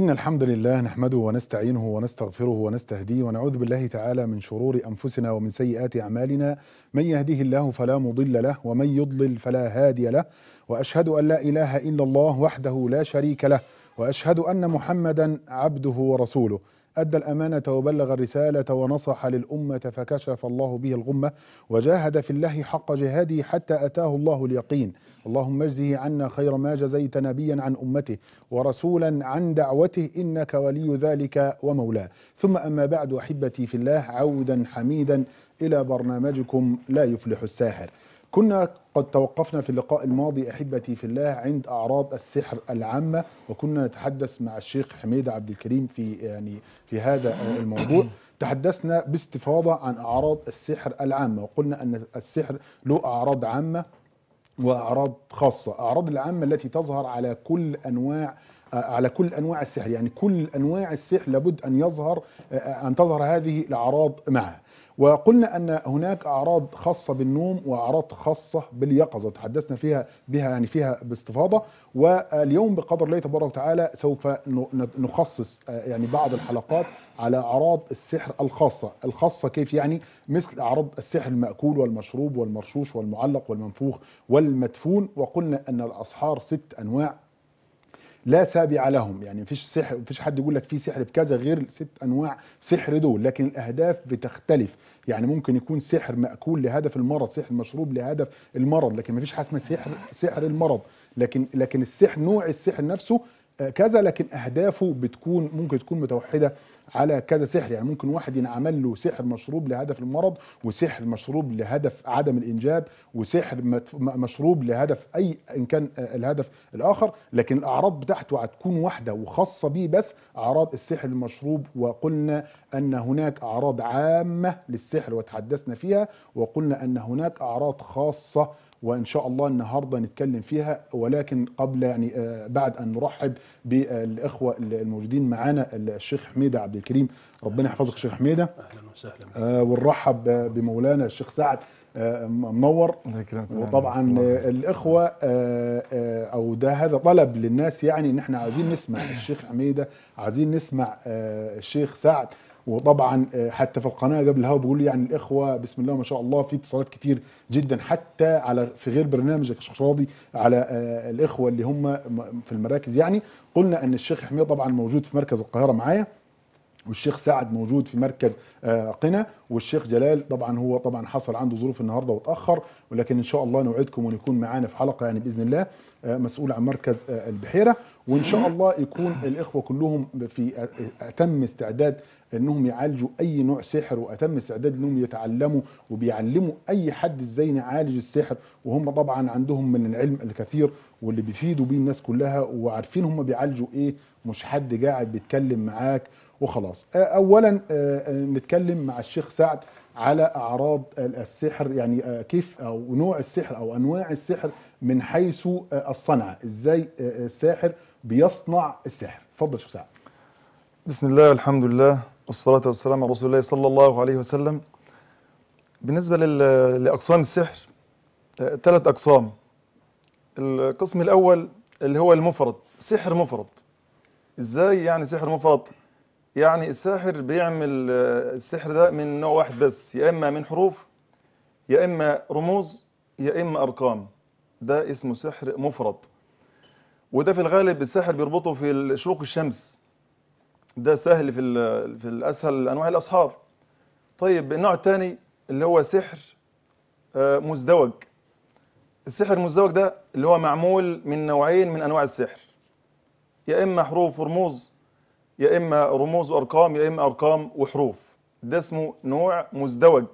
إن الحمد لله نحمده ونستعينه ونستغفره ونستهديه ونعوذ بالله تعالى من شرور أنفسنا ومن سيئات أعمالنا من يهده الله فلا مضل له ومن يضلل فلا هادي له وأشهد أن لا إله إلا الله وحده لا شريك له وأشهد أن محمدا عبده ورسوله أدى الأمانة وبلغ الرسالة ونصح للأمة فكشف الله به الغمة وجاهد في الله حق جهاده حتى أتاه الله اليقين اللهم اجزه عنا خير ما جزيت نبيا عن أمته ورسولا عن دعوته إنك ولي ذلك ومولاه ثم أما بعد أحبتي في الله عودا حميدا إلى برنامجكم لا يفلح الساحر كنا قد توقفنا في اللقاء الماضي احبتي في الله عند اعراض السحر العامه وكنا نتحدث مع الشيخ حميد عبد الكريم في يعني في هذا الموضوع تحدثنا باستفاضه عن اعراض السحر العامه وقلنا ان السحر له اعراض عامه واعراض خاصه اعراض العامه التي تظهر على كل انواع على كل انواع السحر يعني كل انواع السحر لابد ان يظهر ان تظهر هذه الاعراض معها وقلنا ان هناك اعراض خاصه بالنوم واعراض خاصه باليقظه وتحدثنا فيها بها يعني فيها باستفاضه واليوم بقدر الله تبارك وتعالى سوف نخصص يعني بعض الحلقات على اعراض السحر الخاصه، الخاصه كيف يعني؟ مثل اعراض السحر الماكول والمشروب والمرشوش والمعلق والمنفوخ والمدفون وقلنا ان الاسحار ست انواع لا سابع لهم يعني مفيش سحر مفيش حد يقول لك في سحر بكذا غير الست انواع سحر دول لكن الاهداف بتختلف يعني ممكن يكون سحر ماكول لهدف المرض سحر مشروب لهدف المرض لكن مفيش حاجه اسمها سحر سحر المرض لكن لكن السحر نوع السحر نفسه كذا لكن اهدافه بتكون ممكن تكون متوحده على كذا سحر يعني ممكن واحد ينعمل له سحر مشروب لهدف المرض وسحر مشروب لهدف عدم الانجاب وسحر مشروب لهدف اي ان كان الهدف الاخر لكن الاعراض بتاعته هتكون واحده وخاصه بيه بس اعراض السحر المشروب وقلنا ان هناك اعراض عامه للسحر وتحدثنا فيها وقلنا ان هناك اعراض خاصه وان شاء الله النهارده نتكلم فيها ولكن قبل يعني بعد ان نرحب بالاخوه الموجودين معانا الشيخ حميده عبد الكريم ربنا يحفظك شيخ حميده اهلا وسهلا آه ونرحب بمولانا الشيخ سعد آه منور وطبعا الاخوه آه او ده هذا طلب للناس يعني ان احنا عايزين نسمع الشيخ حميده عايزين نسمع الشيخ سعد وطبعا حتى في القناه قبل الهوا بيقول لي يعني الاخوه بسم الله ما شاء الله في اتصالات كتير جدا حتى على في غير برنامجك شيخ راضي على الاخوه اللي هم في المراكز يعني قلنا ان الشيخ حميد طبعا موجود في مركز القاهره معايا والشيخ سعد موجود في مركز قنا والشيخ جلال طبعا هو طبعا حصل عنده ظروف النهارده وتاخر ولكن ان شاء الله نوعدكم ونكون معانا في حلقه يعني باذن الله مسؤول عن مركز البحيره وان شاء الله يكون الاخوه كلهم في اتم استعداد انهم يعالجوا اي نوع سحر واتم استعداد انهم يتعلموا وبيعلموا اي حد ازاي نعالج السحر وهم طبعا عندهم من العلم الكثير واللي بيفيدوا بيه الناس كلها وعارفين هم بيعالجوا ايه مش حد قاعد بيتكلم معاك وخلاص اولا نتكلم مع الشيخ سعد على اعراض السحر يعني كيف او نوع السحر او انواع السحر من حيث الصنعه ازاي الساحر بيصنع السحر اتفضل شيخ سعد بسم الله والحمد لله والصلاة والسلام على رسول الله صلى الله عليه وسلم بالنسبة لأقسام السحر ثلاث أقسام القسم الأول اللي هو المفرد سحر مفرد إزاي يعني سحر مفرد يعني الساحر بيعمل السحر ده من نوع واحد بس يا إما من حروف يا إما رموز يا إما أرقام ده اسمه سحر مفرد وده في الغالب الساحر بيربطه في شروق الشمس ده سهل في في الاسهل انواع الاسحار طيب النوع الثاني اللي هو سحر مزدوج السحر المزدوج ده اللي هو معمول من نوعين من انواع السحر يا اما حروف ورموز يا اما رموز وارقام يا اما ارقام وحروف ده اسمه نوع مزدوج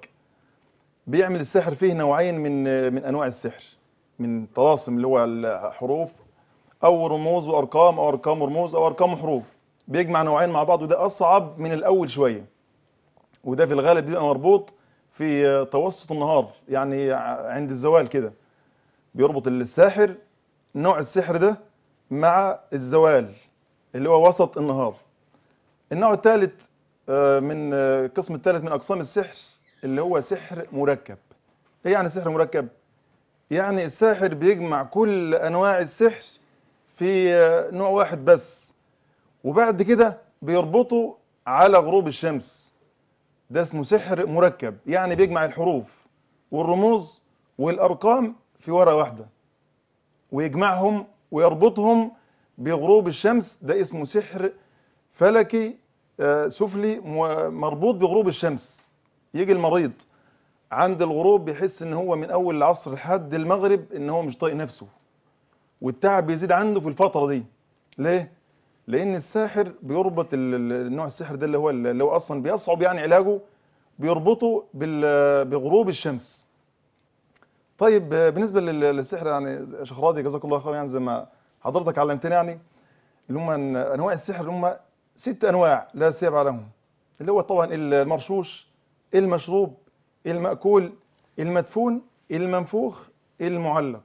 بيعمل السحر فيه نوعين من من انواع السحر من طلاسم اللي هو الحروف او رموز وارقام او ارقام ورموز او ارقام وحروف بيجمع نوعين مع بعض وده اصعب من الاول شويه وده في الغالب بيبقى مربوط في توسط النهار يعني عند الزوال كده بيربط الساحر نوع السحر ده مع الزوال اللي هو وسط النهار النوع الثالث من القسم الثالث من اقسام السحر اللي هو سحر مركب ايه يعني سحر مركب يعني الساحر بيجمع كل انواع السحر في نوع واحد بس وبعد كده بيربطوا على غروب الشمس ده اسمه سحر مركب يعني بيجمع الحروف والرموز والارقام في ورقه واحده ويجمعهم ويربطهم بغروب الشمس ده اسمه سحر فلكي آه، سفلي مو- مربوط بغروب الشمس يجي المريض عند الغروب بيحس ان هو من اول العصر لحد المغرب ان هو مش طايق نفسه والتعب بيزيد عنده في الفتره دي ليه لان الساحر بيربط ال- ال- النوع السحر ده اللي هو اللي هو اصلا بيصعب يعني علاجه بيربطه بال- بغروب الشمس طيب آه، بالنسبه لل- للسحر يعني شيخ راضي جزاك الله خير يعني زي ما حضرتك علمتني يعني اللي هم أن- انواع السحر اللي هم ست انواع لا سيبع لهم اللي هو طبعا المرشوش المشروب المأكول المدفون المنفوخ المعلق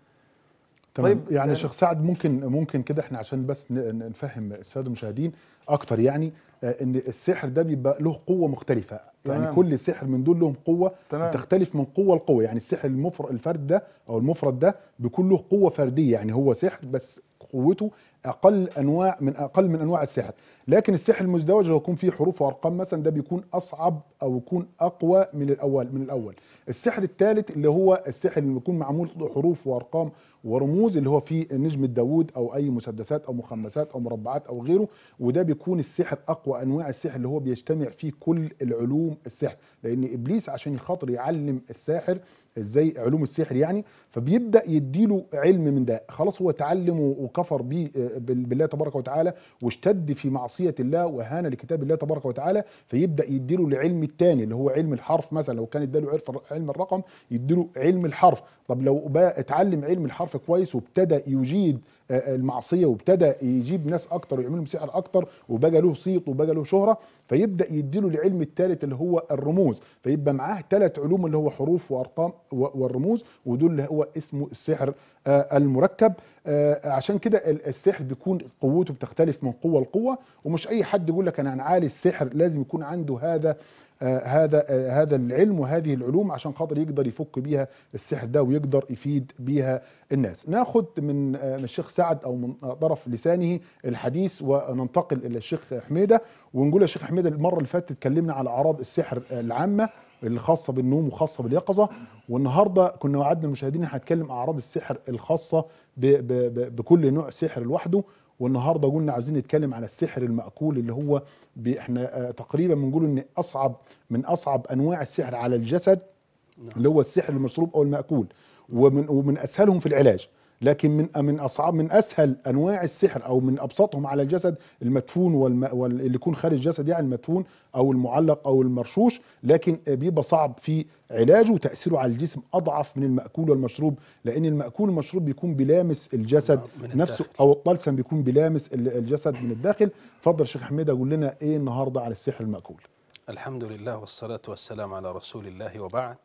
تمام طيب، طيب يعني يعني- شيخ سعد ممكن ممكن كده احنا عشان بس ن- ن- نفهم الساده المشاهدين اكتر يعني آه، ان السحر ده بيبقى له قوه مختلفه يعني تمام. كل سحر من دول لهم قوه تمام. تختلف من قوه لقوه يعني السحر المفرد الفرد ده او المفرد ده بيكون له قوه فرديه يعني هو سحر بس قوته اقل انواع من اقل من انواع السحر لكن السحر المزدوج اللي هو يكون فيه حروف وارقام مثلا ده بيكون اصعب او يكون اقوى من الاول من الاول السحر الثالث اللي هو السحر اللي بيكون معمول حروف وارقام ورموز اللي هو فيه نجمة داوود او اي مسدسات او مخمسات او مربعات او غيره وده بيكون السحر اقوى انواع السحر اللي هو بيجتمع فيه كل العلوم السحر لان ابليس عشان خاطر يعلم الساحر ازاي علوم السحر يعني فبيبدا يديله علم من ده خلاص هو تعلم وكفر بيه آه، بال- بالله تبارك وتعالى واشتد في معصيه الله وهان لكتاب الله تبارك وتعالى فيبدا يديله العلم الثاني اللي هو علم الحرف مثلا لو كان اداله عرف علم الرقم يديله علم الحرف طب لو بقى اتعلم علم الحرف كويس وابتدى يجيد آه، المعصيه وابتدى يجيب ناس اكتر ويعمل لهم سحر اكتر وبقى له صيت وبقى له شهره فيبدا يديله العلم الثالث اللي هو الرموز فيبقى معاه ثلاث علوم اللي هو حروف وارقام و- والرموز ودول اللي هو اسمه السحر آه، المركب آه، عشان كده ال- السحر بيكون قوته بتختلف من قوه لقوه ومش اي حد يقول لك انا هنعالي السحر لازم يكون عنده هذا آه، هذا آه، هذا العلم وهذه العلوم عشان خاطر يقدر يفك بيها السحر ده ويقدر يفيد بيها الناس ناخد من آه، من الشيخ سعد او من آه، طرف لسانه الحديث وننتقل الى الشيخ حميده ونقول يا شيخ حميده المره اللي فاتت اتكلمنا على اعراض السحر العامه اللي خاصه بالنوم وخاصه باليقظه والنهارده كنا وعدنا المشاهدين إن هنتكلم اعراض السحر الخاصه ب ب ب بكل نوع سحر لوحده والنهارده قلنا عايزين نتكلم على السحر المأكول اللي هو ب- احنا آه، تقريبا بنقول ان اصعب من اصعب انواع السحر على الجسد اللي هو السحر المشروب او المأكول ومن ومن اسهلهم في العلاج لكن من من اصعب من اسهل انواع السحر او من ابسطهم على الجسد المدفون والم واللي يكون خارج الجسد يعني المدفون او المعلق او المرشوش لكن بيبقى صعب في علاجه وتاثيره على الجسم اضعف من الماكول والمشروب لان الماكول والمشروب بيكون بيلامس الجسد من نفسه الداخل. او الطلسم بيكون بيلامس ال- الجسد من الداخل اتفضل شيخ حميده قول لنا ايه النهارده على السحر الماكول الحمد لله والصلاة والسلام على رسول الله وبعد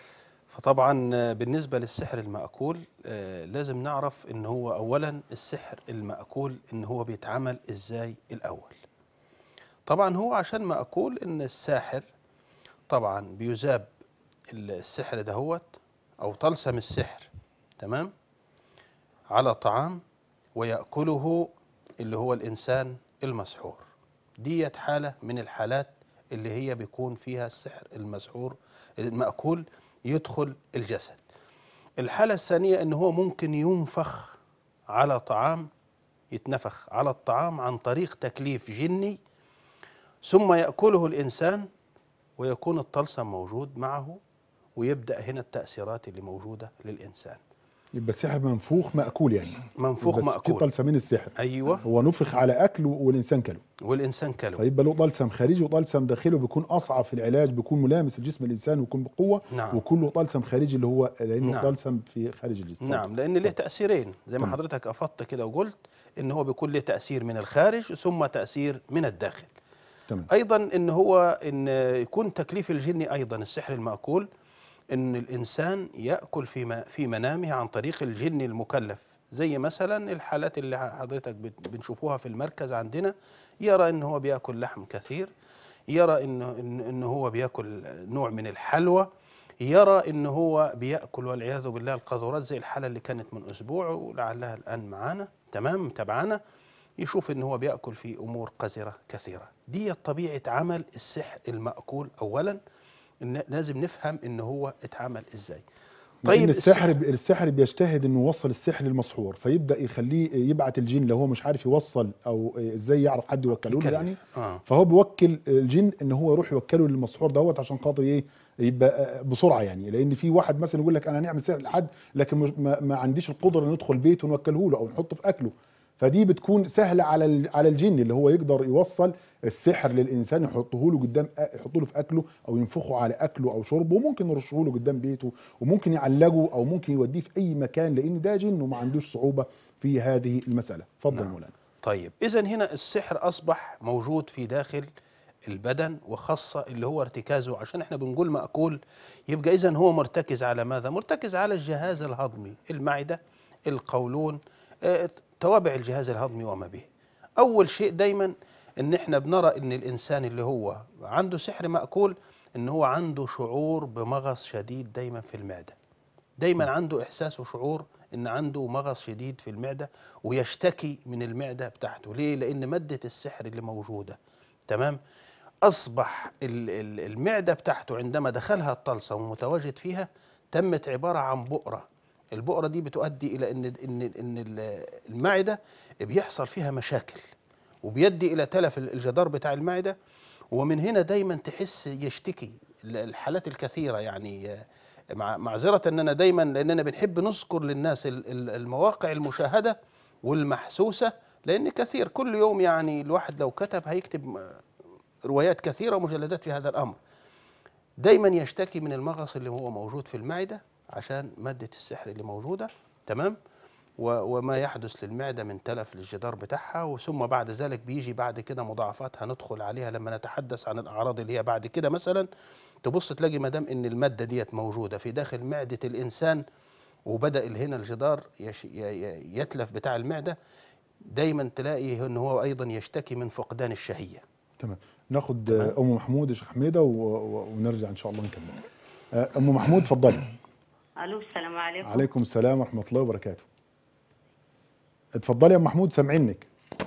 فطبعا آه، بالنسبة للسحر المأكول آه، لازم نعرف ان هو اولا السحر المأكول ان هو بيتعمل ازاي الاول طبعا هو عشان مأكول ان الساحر طبعا بيذاب السحر دهوت او طلسم السحر تمام على طعام ويأكله اللي هو الإنسان المسحور ديت حالة من الحالات اللي هي بيكون فيها السحر المسحور المأكول يدخل الجسد الحالة الثانية ان هو ممكن ينفخ على طعام يتنفخ على الطعام عن طريق تكليف جني ثم يأكله الإنسان ويكون الطلسم موجود معه ويبدأ هنا التأثيرات اللي موجودة للإنسان يبقى السحر منفوخ ماكول يعني منفوخ بس في مأكول طلسمين السحر أيوة هو نفخ على اكل والانسان كله والإنسان كله فيبقى له طلسم خارجي وطلسم داخلي بيكون اصعب في العلاج بيكون ملامس الجسم الانسان ويكون بقوه نعم. وكله طلسم خارجي اللي هو لانه نعم. طلسم في خارج الجسم نعم لأن له تأثيرين زي ما تمام. حضرتك أفضت كده وقلت إن هو بيكون له تأثير من الخارج ثم تأثير من الداخل تمام ايضا ان هو ان يكون تكليف الجن ايضا السحر الماكول ان الانسان ياكل في م- في منامه عن طريق الجن المكلف زي مثلا الحالات اللي حضرتك بت- بنشوفوها في المركز عندنا يرى ان هو بياكل لحم كثير يرى انه ان إن هو بياكل نوع من الحلوى يرى ان هو بياكل والعياذ بالله القاذورات زي الحاله اللي كانت من اسبوع ولعلها الان معانا تمام تبعنا يشوف ان هو بياكل في امور قذره كثيره دي طبيعه عمل السحر الماكول اولا إن لازم نفهم ان هو اتعمل ازاي طيب السحر السحر بيجتهد انه يوصل السحر للمسحور فيبدا يخليه يبعت الجن لو هو مش عارف يوصل او ازاي يعرف حد يوكله له يكلف. يعني آه. فهو بيوكل الجن ان هو يروح يوكله للمسحور دوت عشان خاطر ايه يبقى بسرعه يعني لان في واحد مثلا يقول لك انا هنعمل سحر لحد لكن مش- ما, ما عنديش القدره ان ندخل بيته ونوكله له او نحطه في اكله فدي بتكون سهله على ال- على الجن اللي هو يقدر يوصل السحر للانسان يحطه له قدام يحطه له في اكله او ينفخه على اكله او شربه وممكن يرشه له قدام بيته وممكن يعلقه او ممكن يوديه في اي مكان لان ده جن وما عندوش صعوبه في هذه المساله اتفضل يا نعم. مولانا طيب اذا هنا السحر اصبح موجود في داخل البدن وخاصه اللي هو ارتكازه عشان احنا بنقول ماكول يبقى اذا هو مرتكز على ماذا مرتكز على الجهاز الهضمي المعده القولون آه، توابع الجهاز الهضمي وما به اول شيء دايما ان احنا بنرى ان الانسان اللي هو عنده سحر ماكول ان هو عنده شعور بمغص شديد دايما في المعده دايما عنده احساس وشعور ان عنده مغص شديد في المعده ويشتكي من المعده بتاعته ليه لان ماده السحر اللي موجوده تمام اصبح ال- ال- المعده بتاعته عندما دخلها الطلسم ومتواجد فيها تمت عباره عن بؤره البؤره دي بتؤدي الى ان ان ان ال- المعده بيحصل فيها مشاكل وبيدي الى تلف الجدار بتاع المعده ومن هنا دايما تحس يشتكي ال- الحالات الكثيره يعني آه، مع معذره ان انا دايما لاننا بنحب نذكر للناس ال- ال- المواقع المشاهده والمحسوسه لان كثير كل يوم يعني الواحد لو كتب هيكتب آه، روايات كثيره ومجلدات في هذا الامر دايما يشتكي من المغص اللي هو موجود في المعده عشان ماده السحر اللي موجوده تمام و- وما يحدث للمعده من تلف للجدار بتاعها ثم بعد ذلك بيجي بعد كده مضاعفات هندخل عليها لما نتحدث عن الاعراض اللي هي بعد كده مثلا تبص تلاقي ما دام ان الماده ديت موجوده في داخل معده الانسان وبدا هنا الجدار يش ي- ي- يتلف بتاع المعده دايما تلاقي ان هو ايضا يشتكي من فقدان الشهيه تمام ناخد آه، ام محمود يا شيخ حميده و- و- ونرجع ان شاء الله نكمل آه، ام محمود اتفضلي الو السلام عليكم عليكم السلام ورحمه الله وبركاته اتفضلي يا ام محمود سامعينك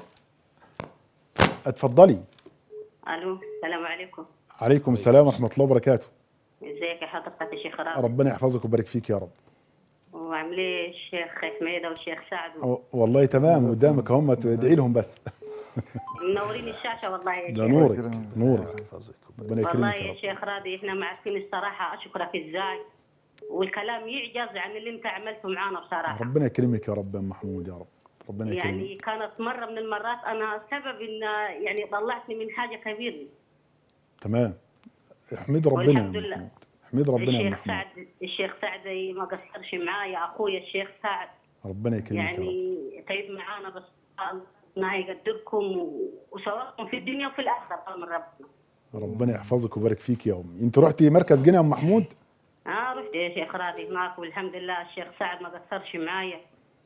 اتفضلي الو السلام عليكم عليكم السلام ورحمه الله وبركاته ازيك يا حضرتك يا شيخ رامي ربنا يحفظك ويبارك فيك يا رب وعامل ايه الشيخ حميده والشيخ سعد و- والله تمام قدامك هم ادعي لهم بس منورين الشاشه والله يا ده شيخ نورك يكرمك. نورك يحفظك ربنا والله يكرمك يا يا رب شيخ راضي احنا ما عارفين الصراحه اشكرك ازاي والكلام يعجز عن اللي انت عملته معانا بصراحه ربنا يكرمك يا رب يا أم محمود يا رب ربنا يعني يكرمك كانت مره من المرات انا سبب ان يعني طلعتني من حاجه كبيره تمام احمد ربنا يا والحمد أم لله. محمود احمد ربنا يا أم الشيخ محمود سعد الشيخ سعد ما قصرش معايا اخويا الشيخ سعد ربنا يكرمك يا رب يعني تعب معانا بس الله يقدركم و- وسواكم في الدنيا وفي الاخره من ربنا. ربنا يحفظك ويبارك فيك يا امي انت رحتي مركز جنة يا ام محمود اه رحت يا شيخ راضي معك والحمد لله الشيخ سعد ما قصرش معايا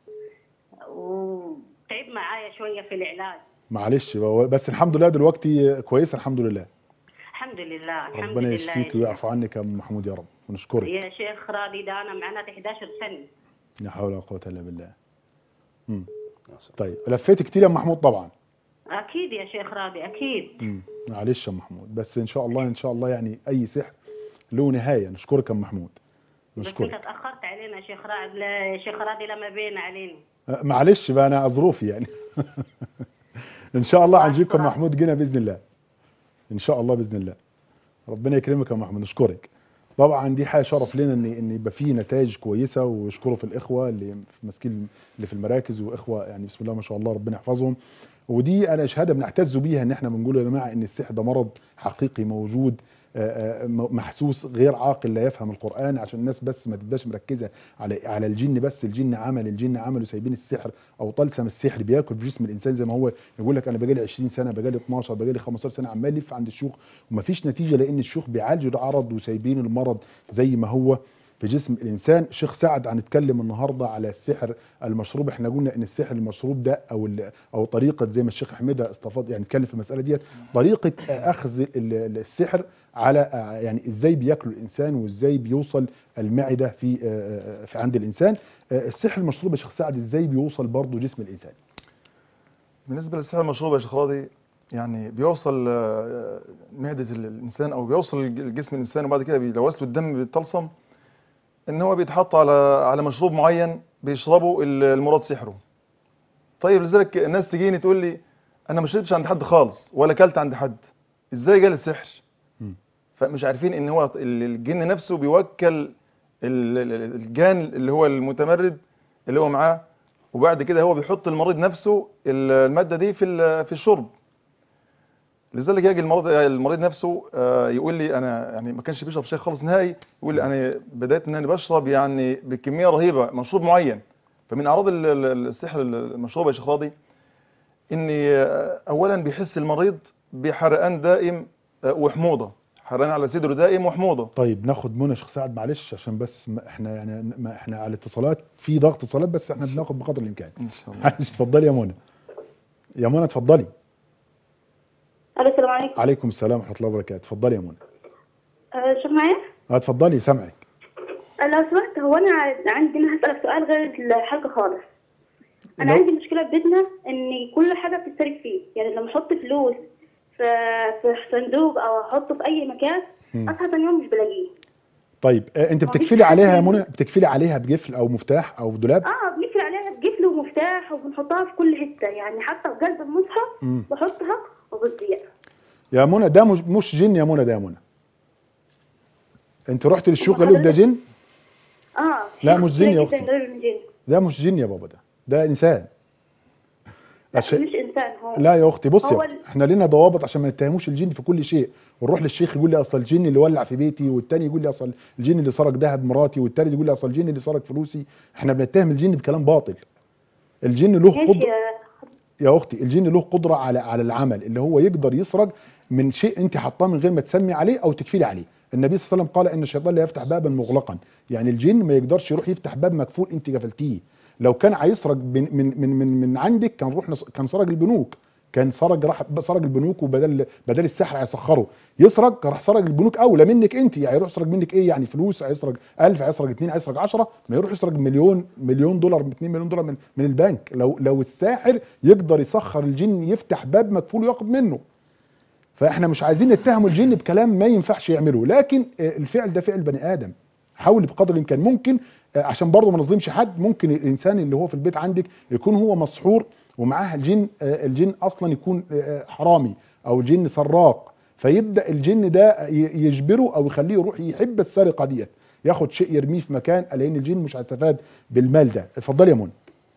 وتعب معايا شويه في العلاج معلش بس الحمد لله دلوقتي كويسه الحمد لله الحمد لله الحمد ربنا لله يشفيك يا ويعفو عنك يا ام محمود يا رب ونشكرك شيخ. يا شيخ راضي ده انا معناته 11 سنه لا حول ولا قوه الا بالله مم. يا سلام. طيب لفيت كتير يا ام محمود طبعا اكيد يا شيخ راضي اكيد مم. معلش يا ام محمود بس ان شاء الله ان شاء الله يعني اي سحر له نهايه نشكرك يا ام محمود بس انت نشكرك تاخرت علينا يا شيخ راضي لا يا شيخ راضي لما بين علينا أه، معلش بقى انا ظروفي يعني ان شاء الله هنجيبكم محمود جنة باذن الله ان شاء الله باذن الله ربنا يكرمك يا محمود نشكرك طبعا دي حاجه شرف لنا ان ان يبقى في نتائج كويسه ويشكروا في الاخوه اللي في ماسكين اللي في المراكز واخوه يعني بسم الله ما شاء الله ربنا يحفظهم ودي انا شهاده بنعتز بيها ان احنا بنقول يا جماعه ان السحر ده مرض حقيقي موجود آه، آه، م- محسوس غير عاقل لا يفهم القران عشان الناس بس ما تبقاش مركزه على على الجن بس الجن عمل الجن عمل وسايبين السحر او طلسم السحر بياكل في جسم الانسان زي ما هو يقول لك انا بقالي 20 سنه بقالي 12 بقالي 15 سنه عمال يلف عند الشيوخ ومفيش نتيجه لان الشيوخ بيعالجوا العرض وسايبين المرض زي ما هو في جسم الانسان شيخ سعد هنتكلم النهارده على السحر المشروب احنا قلنا ان السحر المشروب ده او ال- او طريقه زي ما الشيخ حميده استفاض يعني اتكلم في المساله ديت طريقه اخذ ال- ال- السحر على آه، يعني ازاي بياكلوا الانسان وازاي بيوصل المعده في آه، آه، في عند الانسان آه، السحر المشروب يا شيخ سعد ازاي بيوصل برضه جسم الانسان بالنسبه للسحر المشروب يا شيخ راضي يعني بيوصل آه، معده الانسان او بيوصل الجسم الانسان وبعد كده بي- لو وصله الدم بيتلصم ان هو بيتحط على على مشروب معين بيشربه ال- المراد سحره طيب لذلك الناس تجيني تقول لي انا ما شربتش عند حد خالص ولا اكلت عند حد ازاي جالي السحر فمش عارفين ان هو ال- الجن نفسه بيوكل ال- ال- الجان اللي هو المتمرد اللي هو معاه وبعد كده هو بيحط المريض نفسه ال- الماده دي في ال- في الشرب لذلك يجي المريض المريض نفسه آه، يقول لي انا يعني ما كانش بيشرب شيء خالص نهائي يقول لي انا بدات ان انا بشرب يعني بكميه رهيبه مشروب معين فمن اعراض ال- ال- السحر المشروب يا شيخ راضي ان آه، اولا بيحس المريض بحرقان دائم آه، وحموضه حرقان على صدره دائم وحموضه طيب ناخد منى شيخ سعد معلش عشان بس ما احنا يعني ما احنا على الاتصالات في ضغط اتصالات بس احنا بناخد بقدر الامكان ان شاء الله معلش اتفضلي يا منى يا منى اتفضلي الو السلام عليكم عليكم السلام ورحمه الله وبركاته اتفضلي يا منى أه شوف معايا اه اتفضلي سامعك أه لو سمحت هو انا ع- عندي انا هسألك سؤال غير الحلقة خالص انا لو- عندي مشكلة في بيتنا ان كل حاجة بتتسرق فيه يعني لما احط فلوس في في صندوق او احطه في اي مكان اصحى ثاني يوم مش بلاقيه طيب آه انت ما فيش بتكفلي حد عليها يا يقدر- منى بتكفلي عليها بقفل او مفتاح او دولاب اه بنقفل عليها بقفل ومفتاح وبنحطها في كل حتة يعني حتى في قلب المصحف بحطها وبتضيع يا منى ده مش مش جن يا منى ده يا منى انت رحت للشيوخ قالوا لك ده جن اه لا، مش جن يا كتير أختي. جداً قالوا لي جن ده مش جن يا بابا ده ده انسان الشيء مش انسان هو لا يا اختي بصي هو يا أختي، ال- احنا لنا ضوابط عشان ما نتهموش الجن في كل شيء ونروح للشيخ يقول لي اصل الجن اللي ولع في بيتي والتاني يقول لي اصل الجن اللي سرق ذهب مراتي والتالت يقول لي اصل الجن اللي سرق فلوسي احنا بنتهم الجن بكلام باطل الجن له ماشي قدره يا يا اختي الجن له قدره على على العمل اللي هو يقدر يسرق من شيء انت حاطاه من غير ما تسمي عليه او تكفيلي عليه النبي صلى الله عليه وسلم قال ان الشيطان لا يفتح بابا مغلقا يعني الجن ما يقدرش يروح يفتح باب مقفول انت قفلتيه لو كان هيسرق من من من من, من عندك كان روح نص- كان سرق البنوك كان سرق راح سرق البنوك وبدل بدل السحر هيسخره يسرق راح سرق البنوك اولى منك انت يعني هيروح يسرق منك ايه يعني فلوس هيسرق 1000 هيسرق 2 هيسرق 10 ما يروح يسرق مليون مليون دولار 2 مليون دولار من من البنك لو لو الساحر يقدر يسخر الجن يفتح باب مقفول وياخد منه فاحنا مش عايزين نتهم الجن بكلام ما ينفعش يعمله لكن آه، الفعل ده فعل بني ادم حاول بقدر الامكان ممكن آه، عشان برضه ما نظلمش حد ممكن الانسان اللي هو في البيت عندك يكون هو مسحور ومعاه الجن آه، الجن اصلا يكون آه، حرامي او الجن سراق فيبدا الجن ده ي- يجبره او يخليه يروح يحب السرقه ديت ياخد شيء يرميه في مكان لان الجن مش هيستفاد بالمال ده اتفضلي يا منى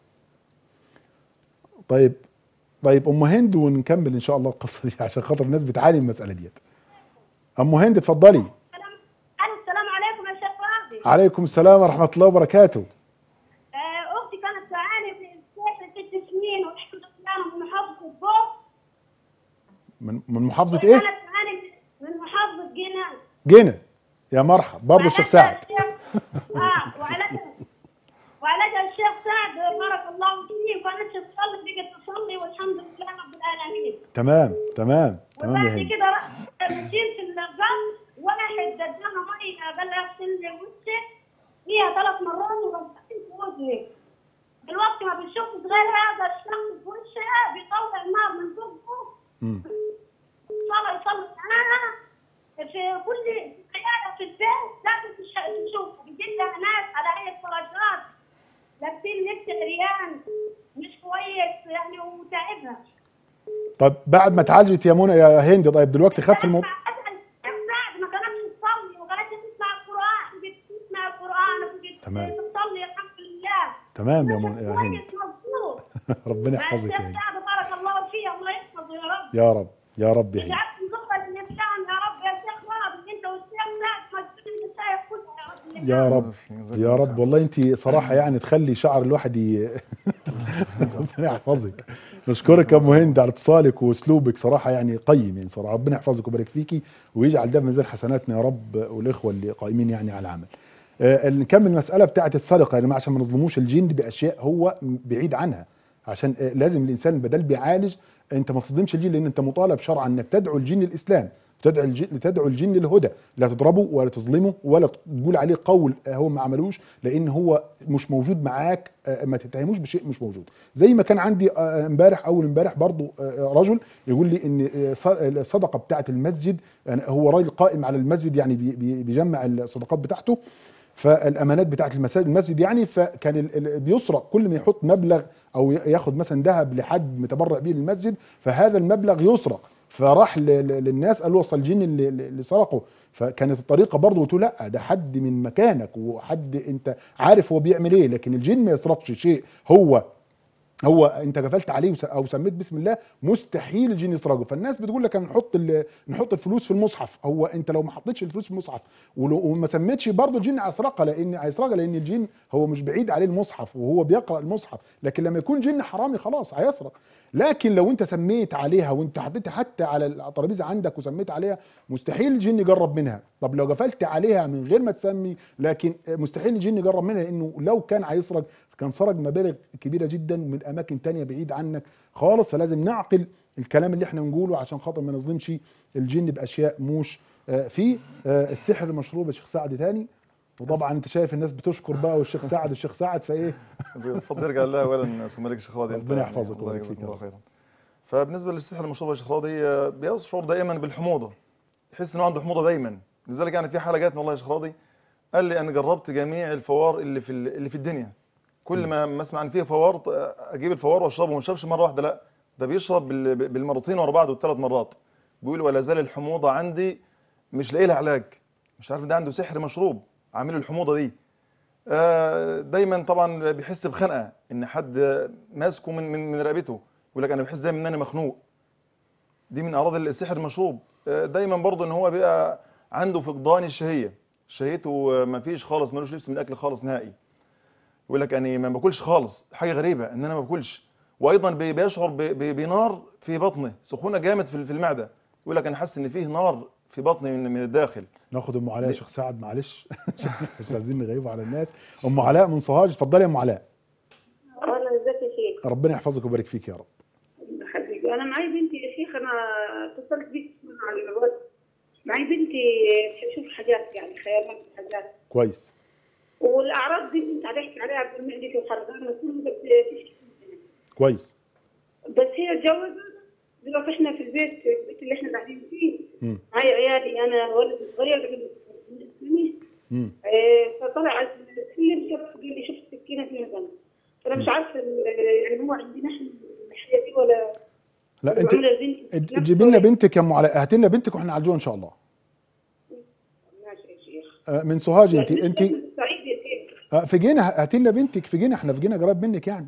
طيب طيب ام هند ونكمل ان شاء الله القصه دي عشان خاطر الناس بتعاني من المساله ديت ام هند اتفضلي الو السلام عليكم يا شيخ راضي عليكم السلام ورحمه الله وبركاته آه، اختي كانت تعاني من السحر ست سنين والحمد لله من محافظه بوك من من محافظه ايه كانت تعاني من محافظه جنان جنة يا مرحب برضه الشيخ سعد اه وعلاجها وعلاجها الشيخ سعد بارك الله فيه وكانت تصلي بقت تصلي والحمد لله رب العالمين تمام تمام تمام يا وبعد هند كده رحت مشيت في القلب واحد ادانا ميه قال لي اغسل لي وشي فيها ثلاث مرات وغسلت في وجهي دلوقتي ما بنشوف غير هذا الشخص في وشها بيطلع نار من بقه مم. صار يصلي معاها في كل عيادة في البيت لازم تش- تشوف بيجي لها ناس على هيئة فراشات لابسين لبس عريان مش كويس يعني وتعبها طب بعد ما اتعالجت يا منى يا هند طيب دلوقتي خف الموضوع بعد ما كانتش تصلي وكانتش تسمع القرآن بقت تسمع القرآن وبقت تمام. تصلي الحمد لله تمام يا منى يا هند كويس مظبوط ربنا مع يحفظك يا الشيخ هند سعد بارك الله فيه الله يحفظه يا رب يا رب يا رب يا هند جعلت نقبل الإسلام يا رب يا شيخ راضي أنت والشيخ سعد مسؤول المشايخ كلها يا رب يا رب يا رب والله انت صراحه يعني تخلي شعر الواحد ي... ربنا يحفظك نشكرك يا ام هند على اتصالك واسلوبك صراحه يعني قيم يعني صراحه ربنا يحفظك ويبارك فيكي ويجعل ده في ميزان حسناتنا يا رب والاخوه اللي قائمين يعني على العمل. آه نكمل المساله بتاعه السرقه يا جماعه عشان ما نظلموش الجن باشياء هو بعيد عنها عشان آه لازم الانسان بدل بيعالج انت ما تصدمش الجن لان انت مطالب شرعا انك تدعو الجن الاسلام تدعو الجن تدعو الجن للهدى لا تضربه ولا تظلمه ولا تقول عليه قول آه، هو ما عملوش لان هو مش موجود معاك آه، ما تتهموش بشيء مش موجود زي ما كان عندي آه، امبارح اول امبارح برضو آه، رجل يقول لي ان آه، ص- الصدقه بتاعه المسجد يعني هو راجل قائم على المسجد يعني بي- بي- بيجمع الصدقات بتاعته فالامانات بتاعه المساجد المسجد يعني فكان ال- ال- بيسرق كل ما يحط مبلغ او ي- ياخد مثلا ذهب لحد متبرع بيه للمسجد فهذا المبلغ يسرق فراح ل- ل- للناس قال له وصل الجن اللي, اللي سرقه فكانت الطريقه برضه قلت له لا ده حد من مكانك وحد انت عارف هو بيعمل ايه لكن الجن ما يسرقش شيء هو هو انت غفلت عليه وس- او سميت بسم الله مستحيل الجن يسرقه فالناس بتقول لك نحط ال- نحط الفلوس في المصحف هو انت لو ما حطيتش الفلوس في المصحف ولو- وما سميتش برضه الجن هيسرقها لان هيسرقها لان الجن هو مش بعيد عليه المصحف وهو بيقرا المصحف لكن لما يكون جن حرامي خلاص هيسرق لكن لو انت سميت عليها وانت حطيتها حتى على الترابيزه عندك وسميت عليها مستحيل الجن يجرب منها طب لو غفلت عليها من غير ما تسمي لكن مستحيل الجن يجرب منها لانه لو كان هيسرق كان سرق مبالغ كبيره جدا من اماكن تانية بعيد عنك خالص فلازم نعقل الكلام اللي احنا بنقوله عشان خاطر ما نظلمش الجن باشياء موش آه، في آه، السحر المشروب يا شيخ سعد تاني وطبعا انت شايف الناس بتشكر بقى والشيخ سعد والشيخ سعد فايه زي الفضل يرجع لله اولا ثم لك شيخ راضي ربنا يحفظك الله ويبارك يجزاك فيك يا الله رب. خيرا فبالنسبه للسحر المشروب يا شيخ راضي آه، بيشعر دائما بالحموضه يحس انه عنده حموضه دايما لذلك يعني في حاله جاتني والله يا شيخ راضي قال لي انا جربت جميع الفوار اللي في ال- اللي في الدنيا كل ما ما اسمع ان فيه فوار ط- اجيب الفوار واشربه وما اشربش مره واحده لا ده بيشرب بال- بالمرتين ورا بعض والثلاث مرات بيقول ولا زال الحموضه عندي مش لاقي لها علاج مش عارف ده عنده سحر مشروب عامل له الحموضه دي آه، دايما طبعا بيحس بخنقه ان حد ماسكه من من من رقبته يقول لك انا بحس دايما ان انا مخنوق دي من اعراض السحر المشروب آه، دايما برضه ان هو بيبقى عنده فقدان الشهيه شهيته ما فيش خالص ملوش نفس من الاكل خالص نهائي يقول لك انا ما باكلش خالص حاجه غريبه ان انا ما باكلش وايضا بي- بيشعر ب- ب- بنار في بطنه سخونه جامد في في المعده يقول لك انا حاسس ان فيه نار في بطني من من الداخل ناخد ام علاء يا شيخ سعد معلش مش عايزين نغيبوا على الناس ام علاء من سوهاج اتفضلي يا ام علاء انا ازيك يا شيخ ربنا يحفظك ويبارك فيك يا رب حبيبي انا معي بنتي يا شيخ انا اتصلت بيك على الواتس معي بنتي تشوف حاجات يعني خيالات حاجات كويس والاعراض دي انت هتحكي عليها بالمعدة وخرجان وكل ده بتشكي منها. كويس بس هي اتجوزت دلوقتي احنا في البيت البيت اللي احنا قاعدين فيه مم. معي عيالي انا ولد صغير قبل سنين مم. آه، فطلع على السلم شاف قال لي شفت سكينه فيها دم فانا مش عارفه ال- يعني هو عندنا احنا الحياه دي ولا لا انت وعاملة البنت اد- نفس جيبي لنا ولا- بنتك يا ام علاء هاتي لنا بنتك واحنا نعالجوها ان شاء الله ماشي يا شيخ آه، من سوهاج انت يعني انت سعيد يا شيخ آه، في جينا هاتي لنا بنتك في جينا احنا في جينا قريب منك يعني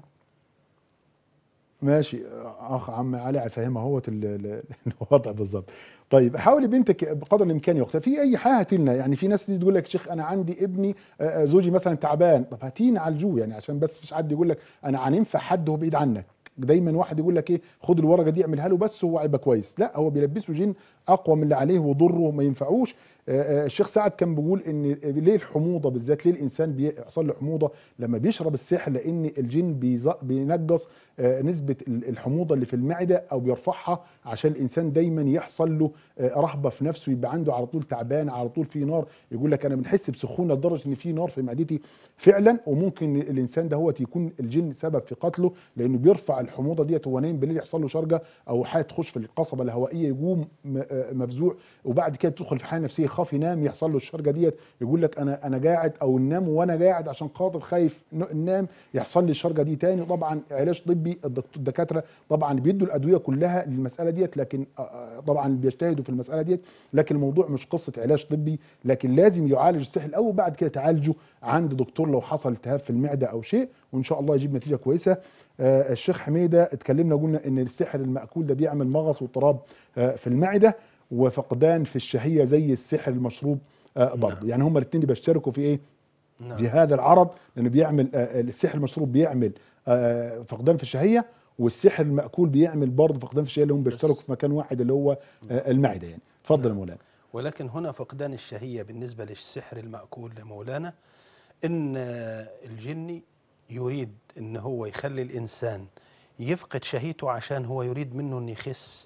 ماشي آه، اخ عم علي هيفهمها هو الوضع بالظبط طيب حاولي بنتك بقدر الامكان يا اختها في اي حاجه هاتي لنا يعني في ناس تيجي تقول لك شيخ انا عندي ابني آه، آه، زوجي مثلا تعبان طب هاتيه نعالجوه يعني عشان بس فيش حد يقول لك انا هننفع حد هو بعيد عنك دايما واحد يقول لك ايه خد الورقه دي اعملها له بس هو هيبقى كويس لا هو بيلبسه جين اقوى من اللي عليه وضره ما ينفعوش آه، آه، الشيخ سعد كان بيقول ان ليه الحموضه بالذات ليه الانسان بيحصل له حموضه لما بيشرب السحر لان الجين بيز- بينقص آه، نسبه ال- الحموضه اللي في المعده او بيرفعها عشان الانسان دايما يحصل له آه، رهبه في نفسه يبقى عنده على طول تعبان على طول في نار يقول لك انا بنحس بسخونه لدرجه ان في نار في معدتي فعلا وممكن الانسان ده هو يكون الجن سبب في قتله لانه بيرفع الحموضه ديت وهو نايم بالليل يحصل له شرجه او حاجه تخش في القصبه الهوائيه يقوم م- آه، مفزوع وبعد كده تدخل في حاله نفسيه يخاف ينام يحصل له الشرجه ديت يقول لك انا انا قاعد او ننام وانا قاعد عشان خاطر خايف ن- ننام يحصل لي الشرجه دي تاني طبعا علاج طبي الدكتور الدكاتره طبعا بيدوا الادويه كلها للمساله ديت لكن آه، آه، طبعا بيجتهدوا في المساله ديت لكن الموضوع مش قصه علاج طبي لكن لازم يعالج السحر الاول وبعد كده تعالجه عند دكتور لو حصل التهاب في المعده او شيء وان شاء الله يجيب نتيجه كويسه آه، الشيخ حميده اتكلمنا قلنا ان السحر الماكول ده بيعمل مغص واضطراب آه، في المعده وفقدان في الشهيه زي السحر المشروب آه، برضه يعني هما الاثنين بيشتركوا في ايه نعم. في هذا العرض لانه بيعمل آه، السحر المشروب بيعمل آه، فقدان في الشهيه والسحر الماكول بيعمل برضه فقدان في الشهيه اللي هم بيشتركوا في مكان واحد اللي هو آه، المعده يعني اتفضل يا مولانا ولكن هنا فقدان الشهية بالنسبة للسحر المأكول لمولانا إن الجني يريد إن هو يخلي الإنسان يفقد شهيته عشان هو يريد منه إنه يخس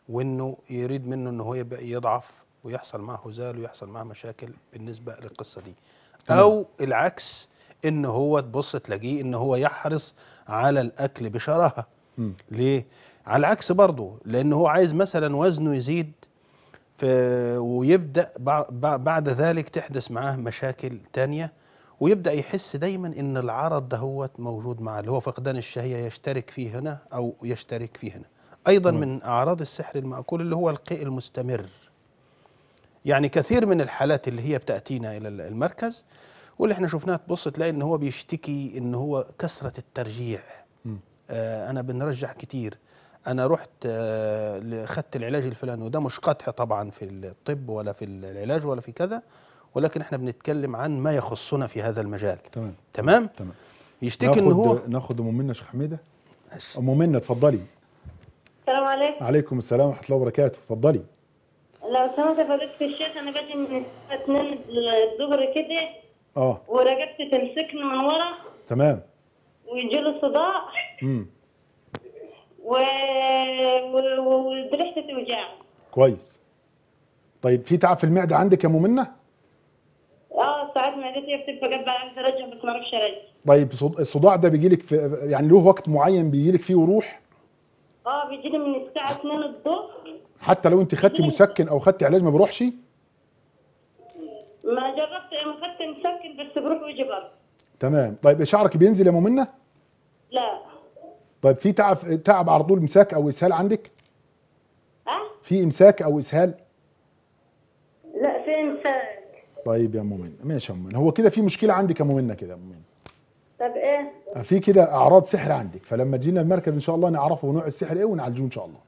وانه يريد منه انه هو يبقى يضعف ويحصل معه هزال ويحصل معه مشاكل بالنسبه للقصه دي او العكس ان هو تبص تلاقيه ان هو يحرص على الاكل بشراهه مم. ليه على العكس برضه لان هو عايز مثلا وزنه يزيد ف... ويبدا بع- بع- بعد ذلك تحدث معاه مشاكل تانية ويبدا يحس دايما ان العرض دهوت موجود معاه اللي هو فقدان الشهيه يشترك فيه هنا او يشترك فيه هنا ايضا من اعراض السحر المأكول اللي هو القيء المستمر يعني كثير من الحالات اللي هي بتاتينا الى المركز واللي احنا شفناها تبص تلاقي ان هو بيشتكي ان هو كثره الترجيع آه انا بنرجع كتير انا رحت آه ل- خدت العلاج الفلاني وده مش قدح طبعا في الطب ولا في العلاج ولا في كذا ولكن احنا بنتكلم عن ما يخصنا في هذا المجال تمام تمام تمام يشتكي ان هو ناخد ناخد ام منى شيخ حميده ام منى اتفضلي السلام عليكم عليكم السلام ورحمه الله وبركاته اتفضلي لو سمحت يا فضيلة الشيخ انا باجي من الساعه 2 الظهر كده اه ورقبتي تمسكني من ورا تمام ويجي له صداع امم و... و... و- ودريحتي توجعني كويس طيب في تعب في المعده عندك يا ام منى اه ساعات معدتي بتبقى جنب عايزه ارجع بس ما اعرفش ارجع طيب صد- الصداع ده بيجي لك في يعني له وقت معين بيجي لك فيه وروح اه بيجي لي من الساعه 2 الظهر حتى لو انت خدتي مسكن او خدتي علاج ما بيروحش ما جربت ما خدت مسكن بس بروح ويجي برضه تمام طيب شعرك بينزل يا ام منى لا طيب في تعب تعب على طول امساك او اسهال عندك ها في امساك او اسهال لا في مساك طيب يا ام منى ماشي يا ام منى هو كده في مشكله عندك يا ام منى كده يا ام منى طب ايه في كده اعراض سحر عندك فلما تجينا المركز ان شاء الله نعرفه نوع السحر ايه ونعالجوه ان شاء الله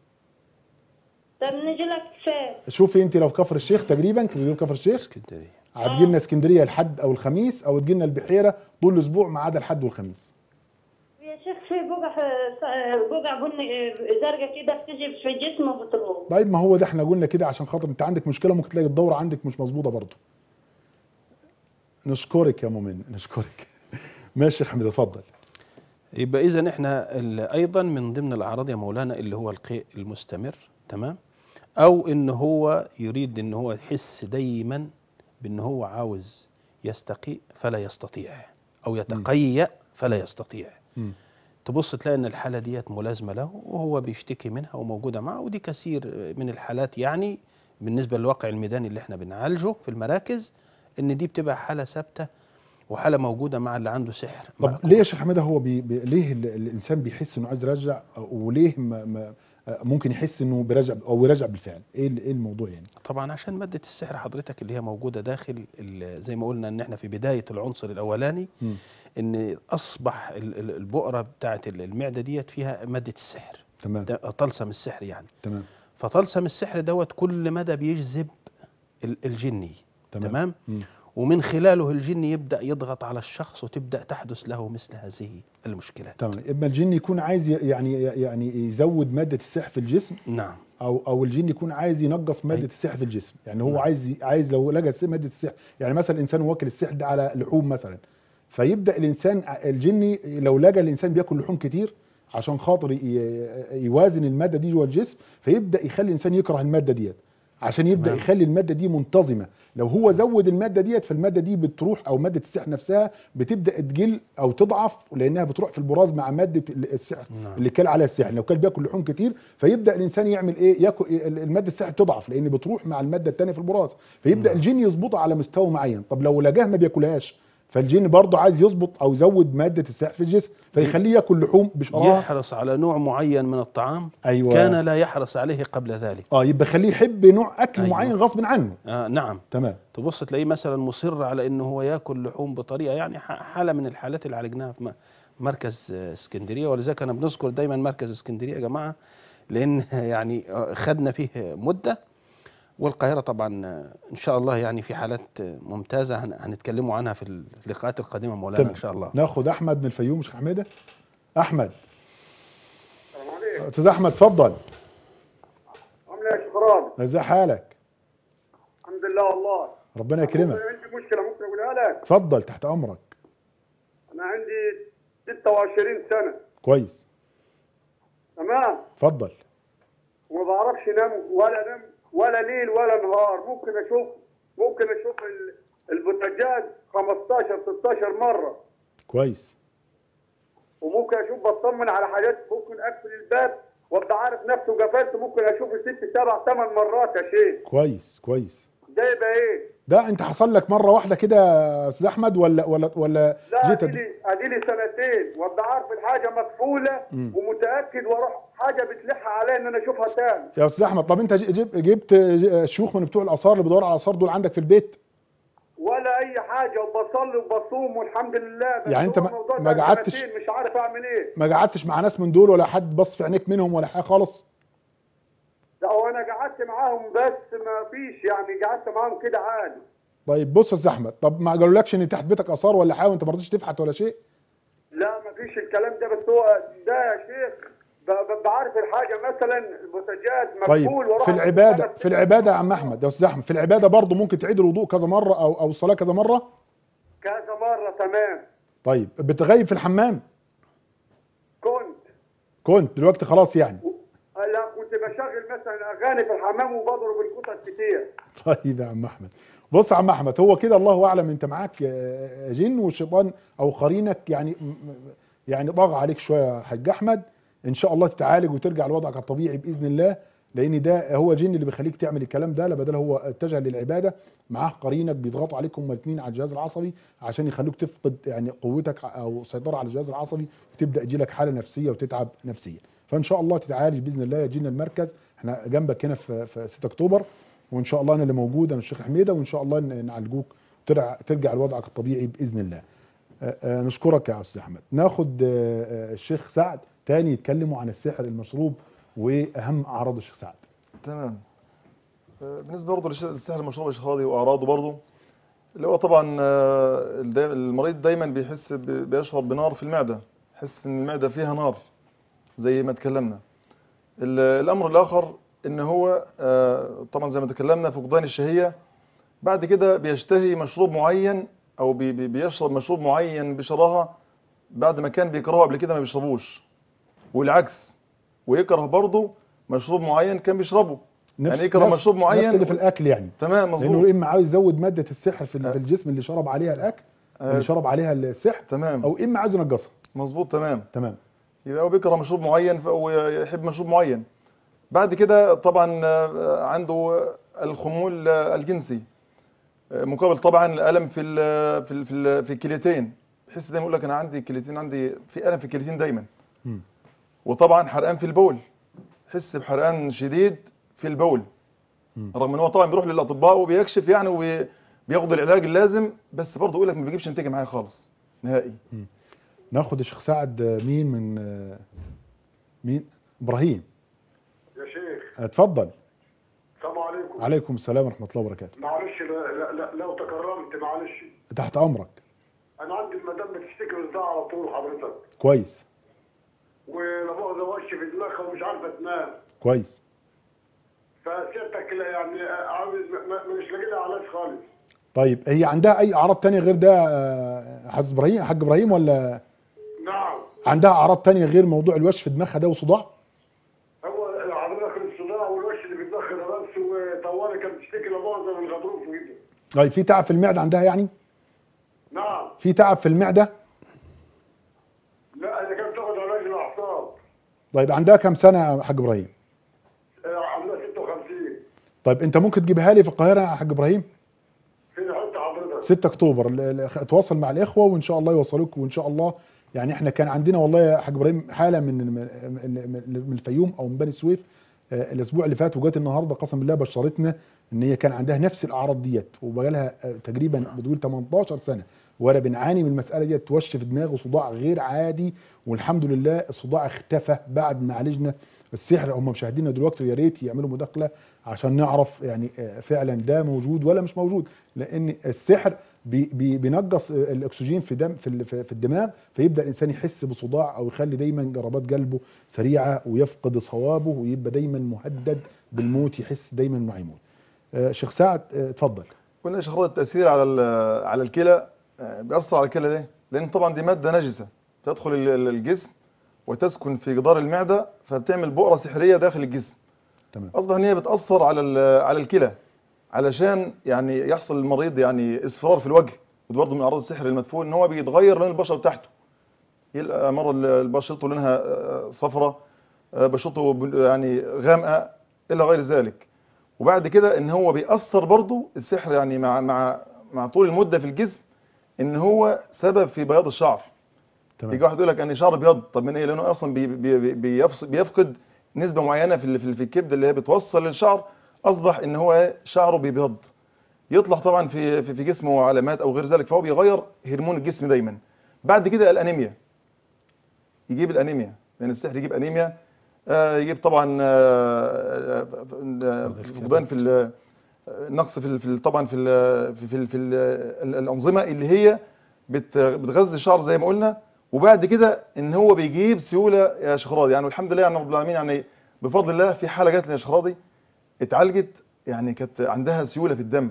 طب نجي لك فين شوفي انت لو في كفر الشيخ تقريبا تقريبا كفر الشيخ اسكندريه هتجي لنا اسكندريه الحد او الخميس او تجي لنا البحيره طول الاسبوع ما عدا الحد والخميس يا شيخ في بقع بقع بني زرقاء كده بتجي في جسمه وبتروح طيب ما هو ده احنا قلنا كده عشان خاطر انت عندك مشكله ممكن تلاقي الدوره عندك مش مظبوطه برضه نشكرك يا مؤمن نشكرك ماشي يا حميد اتفضل يبقى اذا احنا ال- ايضا من ضمن الاعراض يا مولانا اللي هو القيء المستمر تمام او ان هو يريد ان هو يحس دايما بان هو عاوز يستقيء فلا يستطيع او يتقيأ فلا يستطيع مم. تبص تلاقي ان الحاله ديت ملازمه له وهو بيشتكي منها وموجوده معه ودي كثير من الحالات يعني بالنسبه للواقع الميداني اللي احنا بنعالجه في المراكز ان دي بتبقى حاله ثابته وحاله موجوده مع اللي عنده سحر طب مأكول. ليه يا شيخ حميده هو بي بي ليه ال- الانسان بيحس انه عايز يرجع وليه ما ما ممكن يحس انه بيرجع او يرجع بالفعل ايه ال- ايه الموضوع يعني طبعا عشان مادة السحر حضرتك اللي هي موجودة داخل ال- زي ما قلنا ان احنا في بداية العنصر الاولاني مم. ان اصبح ال- ال- البؤرة بتاعت ال- المعدة ديت فيها مادة السحر تمام ده طلسم السحر يعني تمام فطلسم السحر دوت كل مدى بيجذب ال- الجني تمام. تمام مم. ومن خلاله الجني يبدأ يضغط على الشخص وتبدأ تحدث له مثل هذه المشكلات تمام اما الجن يكون عايز ي- يعني يعني يزود ماده السحر في الجسم نعم او او الجن يكون عايز ينقص ماده أي. السحر في الجسم يعني هو نعم. عايز عايز لو لقى الس- ماده السحر يعني مثلا الانسان واكل السحر ده على لحوم مثلا فيبدا الانسان ع- الجني لو لقى الانسان بياكل لحوم كتير عشان خاطر ي- يوازن الماده دي جوه الجسم فيبدا يخلي الانسان يكره الماده ديت عشان يبدا تمام. يخلي الماده دي منتظمه لو هو زود الماده ديت فالماده دي بتروح او ماده السحر نفسها بتبدا تقل او تضعف لانها بتروح في البراز مع ماده ال- السحر نعم. اللي كان عليها السحر لو كان بياكل لحوم كتير فيبدا الانسان يعمل ايه ياكل الماده السحر تضعف لان بتروح مع الماده الثانيه في البراز فيبدا نعم. الجن يظبطها على مستوى معين طب لو لقاه ما بياكلهاش فالجن برضه عايز يظبط او يزود ماده السحر في الجسم فيخليه ياكل لحوم بشراهه يحرص على نوع معين من الطعام ايوه كان لا يحرص عليه قبل ذلك اه يبقى خليه يحب نوع اكل أيوة. معين غصب عنه آه نعم تمام تبص تلاقيه مثلا مصر على انه هو ياكل لحوم بطريقه يعني ح- حاله من الحالات اللي عالجناها في م- مركز آه، اسكندريه ولذلك انا بنذكر دايما مركز اسكندريه يا جماعه لان يعني آه، خدنا فيه مده والقاهره طبعا آه، ان شاء الله يعني في حالات آه، ممتازه هن- هنتكلموا عنها في اللقاءات القادمه مولانا تمام ان شاء الله ناخد احمد من الفيوم شيخ حميده احمد استاذ احمد اتفضل عامل ايه يا شكران؟ ازي حالك الحمد لله والله ربنا يكرمك أنا عندي مشكلة ممكن أقولها لك اتفضل تحت امرك أنا عندي 26 سنة كويس تمام اتفضل وما بعرفش انام ولا انام ولا ليل ولا نهار ممكن اشوف ممكن اشوف ال- البوتاجاز 15 16 مره كويس وممكن اشوف بطمن على حاجات ممكن اقفل الباب وابقى عارف نفسي وقفلت ممكن اشوف ست سبع ثمان مرات يا شيخ كويس كويس ده يبقى ايه؟ ده انت حصل لك مره واحده كده يا استاذ احمد ولا ولا ولا لا جيت ادي لي ادي لي سنتين وابقى عارف الحاجه مقفوله ومتاكد واروح حاجه بتلح عليا ان انا اشوفها تاني يا استاذ احمد طب انت ج- جيب جبت ج- شيوخ من بتوع الاثار اللي بيدوروا على الاثار دول عندك في البيت ولا اي حاجه وبصلي وبصوم والحمد لله بس يعني أنت هو ما- الموضوع ما ده قعدتش- سنتين مش عارف اعمل ايه ما قعدتش مع ناس من دول ولا حد بص في عينيك منهم ولا حاجه خالص لا هو انا قعدت معاهم بس ما فيش يعني قعدت معاهم كده عادي طيب بص يا استاذ احمد طب ما قالولكش ان تحت بيتك اثار ولا حاجه وانت ما رضيتش تفحت ولا شيء لا ما فيش الكلام ده بس هو ده يا شيخ ب- ب- بعرف الحاجه مثلا البوتاجاز طيب مقفول واروح في أشوف العباده أنا في العباده يا عم احمد يا استاذ احمد في العباده برضه ممكن تعيد الوضوء كذا مره او او الصلاه كذا مره كذا مره تمام طيب بتغيب في الحمام كنت كنت دلوقتي خلاص يعني لا كنت بشغل مثلا اغاني في الحمام وبضرب القطط كتير طيب يا عم احمد بص يا عم احمد هو كده الله اعلم انت معاك آه، جن والشيطان او قرينك يعني م- م- يعني ضاغ عليك شويه يا حاج احمد ان شاء الله تتعالج وترجع لوضعك الطبيعي باذن الله لان ده هو جن اللي بيخليك تعمل الكلام ده لا بدل هو اتجه للعباده معاه قرينك بيضغطوا عليك هما الاثنين على الجهاز العصبي عشان يخلوك تفقد يعني قوتك او سيطره على الجهاز العصبي وتبدا يجيلك حاله نفسيه وتتعب نفسيا فان شاء الله تتعالج باذن الله يجينا المركز احنا جنبك هنا في في 6 اكتوبر وان شاء الله انا اللي موجود انا الشيخ حميده وان شاء الله ن- نعالجوك ترجع ترجع لوضعك الطبيعي باذن الله. آه، آه، نشكرك يا استاذ احمد. ناخد آه، آه، الشيخ سعد تاني يتكلموا عن السحر المشروب واهم اعراض الشيخ سعد. تمام آه، بالنسبه برضه للسحر المشروب الشخراضي واعراضه برضه اللي هو طبعا آه، الدا- المريض دايما بيحس ب- بيشعر بنار في المعده يحس ان المعده فيها نار زي ما تكلمنا ال- الامر الاخر ان هو آه، طبعا زي ما تكلمنا فقدان الشهيه بعد كده بيشتهي مشروب معين او بي- بي- بيشرب مشروب معين بشراهه بعد ما كان بيكرهه قبل كده ما بيشربوش والعكس ويكره برضه مشروب معين كان بيشربه يعني يكره مشروب معين نفس اللي في الاكل يعني تمام لانه مظبوط اما عاوز يزود ماده السحر في ال- في الجسم اللي شرب عليها الاكل اللي شرب عليها السحر تمام او اما عاوز ينقصها مظبوط تمام تمام يبقى هو بيكره مشروب معين ف- او يحب مشروب معين بعد كده طبعا آه، عنده الخمول آه، الجنسي آه، مقابل طبعا الالم في ال في ال في, ال في الكليتين بحس دايما يقول لك انا عندي كليتين عندي في الم في الكليتين دايما مم. وطبعا حرقان في البول يحس بحرقان شديد في البول رغم ان هو طبعا بيروح للاطباء وبيكشف يعني وبياخد العلاج اللازم بس برضه يقول لك ما بيجيبش نتيجه معايا خالص نهائي ناخد الشيخ سعد آه، مين من آه، مين ابراهيم يا شيخ اتفضل السلام عليكم عليكم السلام ورحمه الله وبركاته معلش لا لا لا لو تكرمت معلش تحت امرك انا عندي المدام بتشتكي من ده على طول حضرتك كويس ولا مؤاخذه وش في دماغها ومش عارفه تنام كويس فسيادتك لا يعني عاوز ما- ما- مش لاقي لها علاج خالص طيب هي عندها اي اعراض تانية غير ده آه، حاج ابراهيم حاج ابراهيم ولا نعم عندها اعراض تانية غير موضوع الوش في دماغها ده وصداع هو حضرتك الصداع والوش اللي في دماغها ده بس وطوالي كانت بتشتكي لا مؤاخذه من غضروف وكده طيب في تعب في المعده عندها يعني نعم في تعب في المعده لا اذا كانت تاخد علاج الاعصاب طيب عندها كام سنه يا حاج ابراهيم آه، عندها 56 طيب انت ممكن تجيبها لي في القاهره يا حاج ابراهيم فين حته حضرتك 6 اكتوبر ال- ال- اتواصل مع الاخوه وان شاء الله يوصلوك وان شاء الله يعني احنا كان عندنا والله يا حاج ابراهيم حاله من من من- من الفيوم او من بني سويف آه، الاسبوع اللي فات وجات النهارده قسم بالله بشرتنا ان هي كان عندها نفس الاعراض ديت وبقى لها آه، تقريبا بتقول 18 سنه ولا بنعاني من المساله ديت توش في دماغه صداع غير عادي والحمد لله الصداع اختفى بعد ما عالجنا السحر هم مشاهدينا دلوقتي يا ريت يعملوا مداخله عشان نعرف يعني آه، فعلا ده موجود ولا مش موجود لان السحر بي بي بينقص آه، الاكسجين في دم في ال- في في الدماغ فيبدا الانسان يحس بصداع او يخلي دايما ضربات قلبه سريعه ويفقد صوابه ويبقى دايما مهدد بالموت يحس دايما انه هيموت. آه، شيخ سعد آه، اتفضل. قلنا شخصية التأثير على ال- على الكلى آه، بيأثر على الكلى ليه؟ لأن طبعا دي مادة نجسة تدخل ال- ال- الجسم وتسكن في جدار المعدة فبتعمل بؤرة سحرية داخل الجسم تمام. اصبح ان هي بتاثر على ال- على الكلى علشان يعني يحصل للمريض يعني اصفرار في الوجه ودي برضه من اعراض السحر المدفون ان هو بيتغير لون البشره بتاعته يلقى مره ال- بشرته لونها آه، صفراء آه، بشرته بن- يعني غامقه الى غير ذلك وبعد كده ان هو بيأثر برضه السحر يعني مع مع مع طول المده في الجسم ان هو سبب في بياض الشعر تمام. يجي واحد يقول لك انا شعر ابيض طب من ايه لانه اصلا بي بي بي بيفص- بيفقد نسبه معينه في ال- في ال- في الكبد اللي هي بتوصل للشعر اصبح ان هو إيه؟ شعره بيبيض يطلع طبعا في في في جسمه علامات او غير ذلك فهو بيغير هرمون الجسم دايما بعد كده الانيميا يجيب الانيميا لان السحر يجيب انيميا آه يجيب طبعا آه، آه، فقدان في ال- نقص في ال- في ال- طبعا في ال في في, ال في ال الانظمه اللي هي بت- بتغذي الشعر زي ما قلنا وبعد كده ان هو بيجيب سيوله يا شيخ راضي يعني والحمد لله يعني رب العالمين يعني بفضل الله في حاله جات لي يا شيخ راضي اتعالجت يعني كانت عندها سيوله في الدم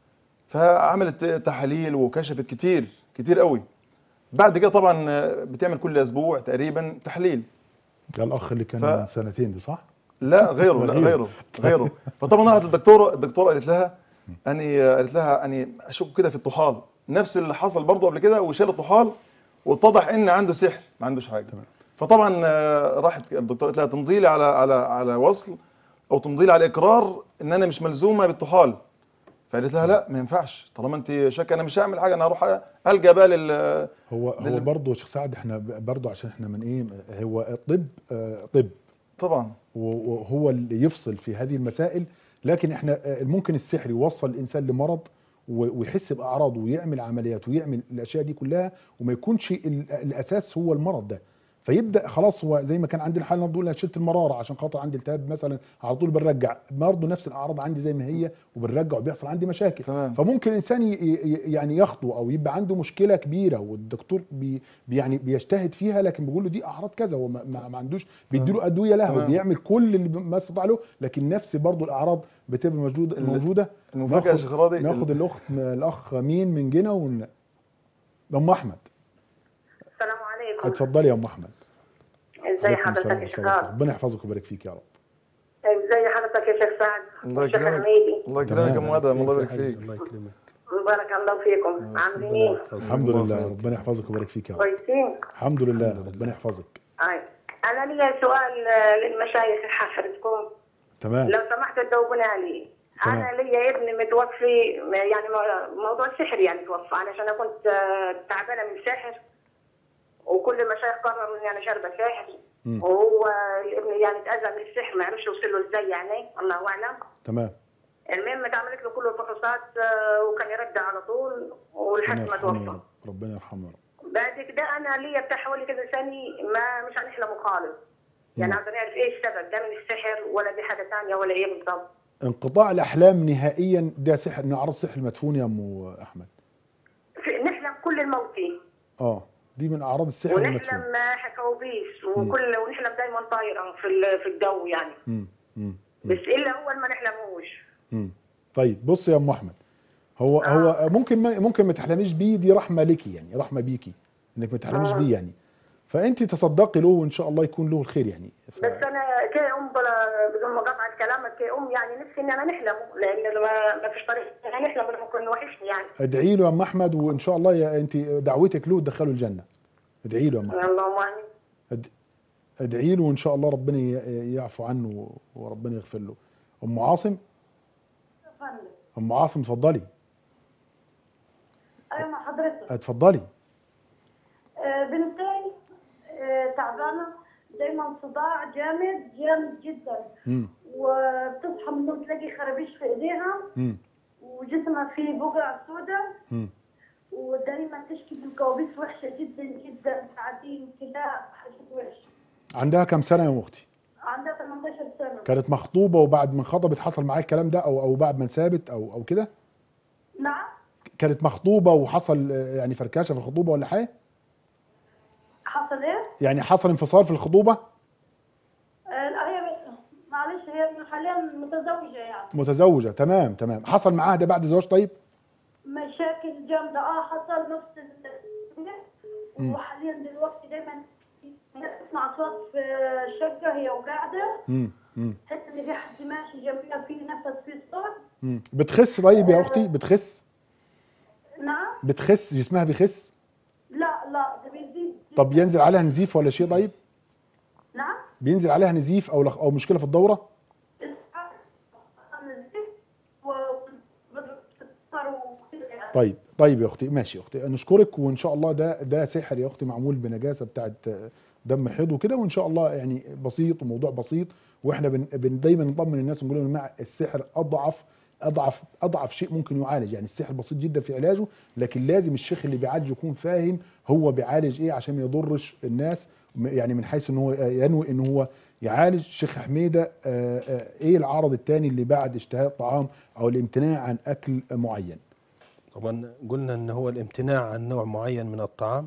فعملت تحاليل وكشفت كتير كتير قوي بعد كده طبعا بتعمل كل اسبوع تقريبا تحليل ده الاخ اللي كان ف- من سنتين ده صح؟ لا غيره لا غيره. غيره غيره فطبعا راحت الدكتوره الدكتوره قالت لها اني قالت لها اني اشك كده في الطحال نفس اللي حصل برضه قبل كده وشال الطحال واتضح ان عنده سحر ما عندوش حاجه فطبعا آه، راحت الدكتوره قالت لها تمضي لي على على على وصل او تمضي لي على اقرار ان انا مش ملزومه بالطحال فقالت لها لا ما ينفعش طالما انت شاكه انا مش هعمل حاجه انا هروح الجا بقى لل هو ده هو اللي- برضه شيخ سعد احنا ب- برضه عشان احنا من ايه هو الطب آه، طب طبعا و- وهو اللي يفصل في هذه المسائل لكن احنا آه، ممكن السحر يوصل الانسان لمرض و- ويحس باعراضه ويعمل عمليات ويعمل الاشياء دي كلها وما يكونش ال- الاساس هو المرض ده فيبدا خلاص هو زي ما كان عندي الحاله نقول انا شلت المراره عشان خاطر عندي التهاب مثلا على طول بنرجع برضه نفس الاعراض عندي زي ما هي وبنرجع وبيحصل عندي مشاكل تمام. فممكن الانسان ي- ي- يعني يخطو او يبقى عنده مشكله كبيره والدكتور بي بي- يعني بيجتهد فيها لكن بيقول له دي اعراض كذا هو ما, ما ما عندوش بيديله ادويه لها تمام. وبيعمل كل اللي ما استطاع له لكن نفس برضه الاعراض بتبقى موجوده ال- موجوده المفاجاه يا ناخد- شيخ راضي ناخد الاخت الاخ مين من جنة ون ام احمد السلام عليكم اتفضلي يا ام احمد ازي عليكم حضرتك السلام يا ورحمة شيخ الله وبركاته. خالد ربنا يحفظك ويبارك فيك يا رب ازي حضرتك يا شيخ سعد الله والشيخ يكرمك حميدي الله يكرمك يا مؤدب الله يبارك حبيبي، فيك الله يكرمك بارك الله فيكم عاملين ايه الحمد الله لله خير. ربنا يحفظك ويبارك فيك يا رب كويسين الحمد لله ربنا يحفظك أي. انا لي سؤال آه، للمشايخ حضرتكم تمام لو سمحت تجاوبوني عليه تمام. انا ليا ابني متوفي يعني مو- موضوع السحر يعني توفى علشان انا كنت آه، تعبانه من السحر وكل المشايخ قرروا اني انا شاربه سحر مم. وهو الابن يعني اتاذى من السحر ما عرفش يوصل له ازاي يعني الله اعلم تمام المهم اتعملت له كل الفحوصات آه، وكان يرجع على طول ربنا ولحد ما يرحمه يا توفى رب ربنا يرحمه يا رب بعد كده انا ليا بتاع حوالي كذا سنه ما مش هنحلمه خالص يعني مم. عايزين نعرف ايه السبب ده من السحر ولا دي حاجه ثانيه ولا ايه بالضبط انقطاع الاحلام نهائيا ده سحر من اعراض السحر المدفون يا ام احمد في- نحلم كل الموتى اه دي من اعراض السحر المدفون ونحلم كوابيس وكل ونحلم دايما طايره في ال- في الجو يعني مم. مم. بس الا اول ما نحلموش مم. طيب بص يا ام احمد هو هو ممكن ما ممكن ما تحلميش بيه دي رحمه ليكي يعني رحمه بيكي انك ما تحلميش آه. بيه يعني فانت تصدقي له وان شاء الله يكون له الخير يعني ف... بس انا كأم بلا بدون مقاطعه كلامك كأم يعني نفسي ان انا نحلم لان ما, ما فيش طريقه إن نحلم ممكن وحشني يعني ادعي له يا ام احمد وان شاء الله يا انت دعوتك له تدخله الجنه ادعي له يا ام احمد اللهم امين أد... ادعي له وان شاء الله ربنا ي- يعفو عنه وربنا يغفر له ام عاصم ام عاصم اتفضلي ايوه مع حضرتك اتفضلي آه، بنتي آه، تعبانه دايما صداع جامد جامد جدا امم وبتصحى من النوم تلاقي خرابيش في ايديها امم وجسمها فيه بقع سوداء امم ودايما تشكي من كوابيس وحشه جدا جدا ساعتين كده حاجات وحشه عندها كم سنه يا اختي عندها 18 سنه كانت مخطوبه وبعد ما انخطبت حصل معاك الكلام ده او او بعد ما سابت او او كده نعم كانت مخطوبه وحصل آه، يعني فركشه في الخطوبه ولا حاجه حصل ايه؟ يعني حصل انفصال في الخطوبه آه، لا هي معلش هي حاليا متزوجه يعني متزوجه تمام تمام حصل معاها ده بعد زواج طيب مشاكل جامده اه حصل نفس ال- وحاليا دلوقتي دايما تسمع اصوات في الشقه هي وقاعده امم تحس ان في حد ماشي جنبنا في نفس في الصوت مم. بتخس طيب يا اختي بتخس نعم بتخس جسمها بيخس لا لا ده بيزيد طب ينزل عليها نزيف ولا شيء طيب نعم بينزل عليها نزيف او لخ- او مشكله في الدوره طيب طيب يا اختي ماشي يا اختي نشكرك وان شاء الله ده ده سحر يا اختي معمول بنجاسه بتاعت دم حيض وكده وان شاء الله يعني بسيط وموضوع بسيط واحنا بن بن دايما نطمن الناس ونقول لهم يا جماعه السحر اضعف اضعف اضعف شيء ممكن يعالج يعني السحر بسيط جدا في علاجه لكن لازم الشيخ اللي بيعالج يكون فاهم هو بيعالج ايه عشان ما يضرش الناس م- يعني من حيث ان هو ينوي ان هو يعالج شيخ حميده آه، آه، ايه العرض الثاني اللي بعد اشتهاء الطعام او الامتناع عن اكل معين طبعا قلنا ان هو الامتناع عن نوع معين من الطعام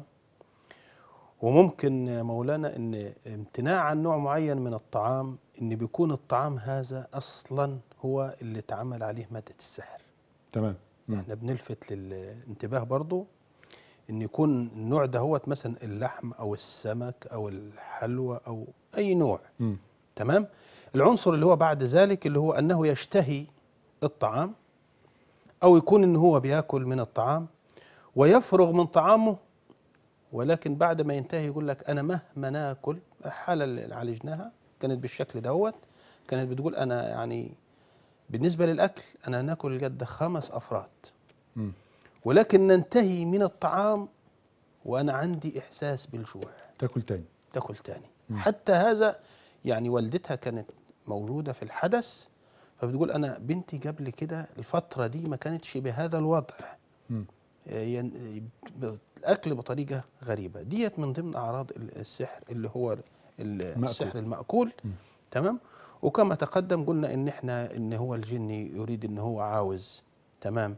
وممكن يا مولانا ان امتناع عن نوع معين من الطعام ان بيكون الطعام هذا اصلا هو اللي اتعمل عليه ماده السحر تمام مم. احنا بنلفت للانتباه برضو ان يكون النوع ده هو مثلا اللحم او السمك او الحلوى او اي نوع مم. تمام العنصر اللي هو بعد ذلك اللي هو انه يشتهي الطعام او يكون ان هو بياكل من الطعام ويفرغ من طعامه ولكن بعد ما ينتهي يقول لك انا مهما ناكل الحاله اللي عالجناها كانت بالشكل دوت كانت بتقول انا يعني بالنسبه للاكل انا ناكل قد خمس افراد مم. ولكن ننتهي من الطعام وانا عندي احساس بالجوع تاكل تاني تاكل تاني حتى هذا يعني والدتها كانت موجودة في الحدث فبتقول أنا بنتي قبل كده الفترة دي ما كانتش بهذا الوضع مم. ين- الأكل بطريقة غريبة ديت من ضمن أعراض ال- السحر اللي هو ال- مأكول. السحر المأكول تمام وكما تقدم قلنا إن إحنا إن هو الجني يريد إن هو عاوز تمام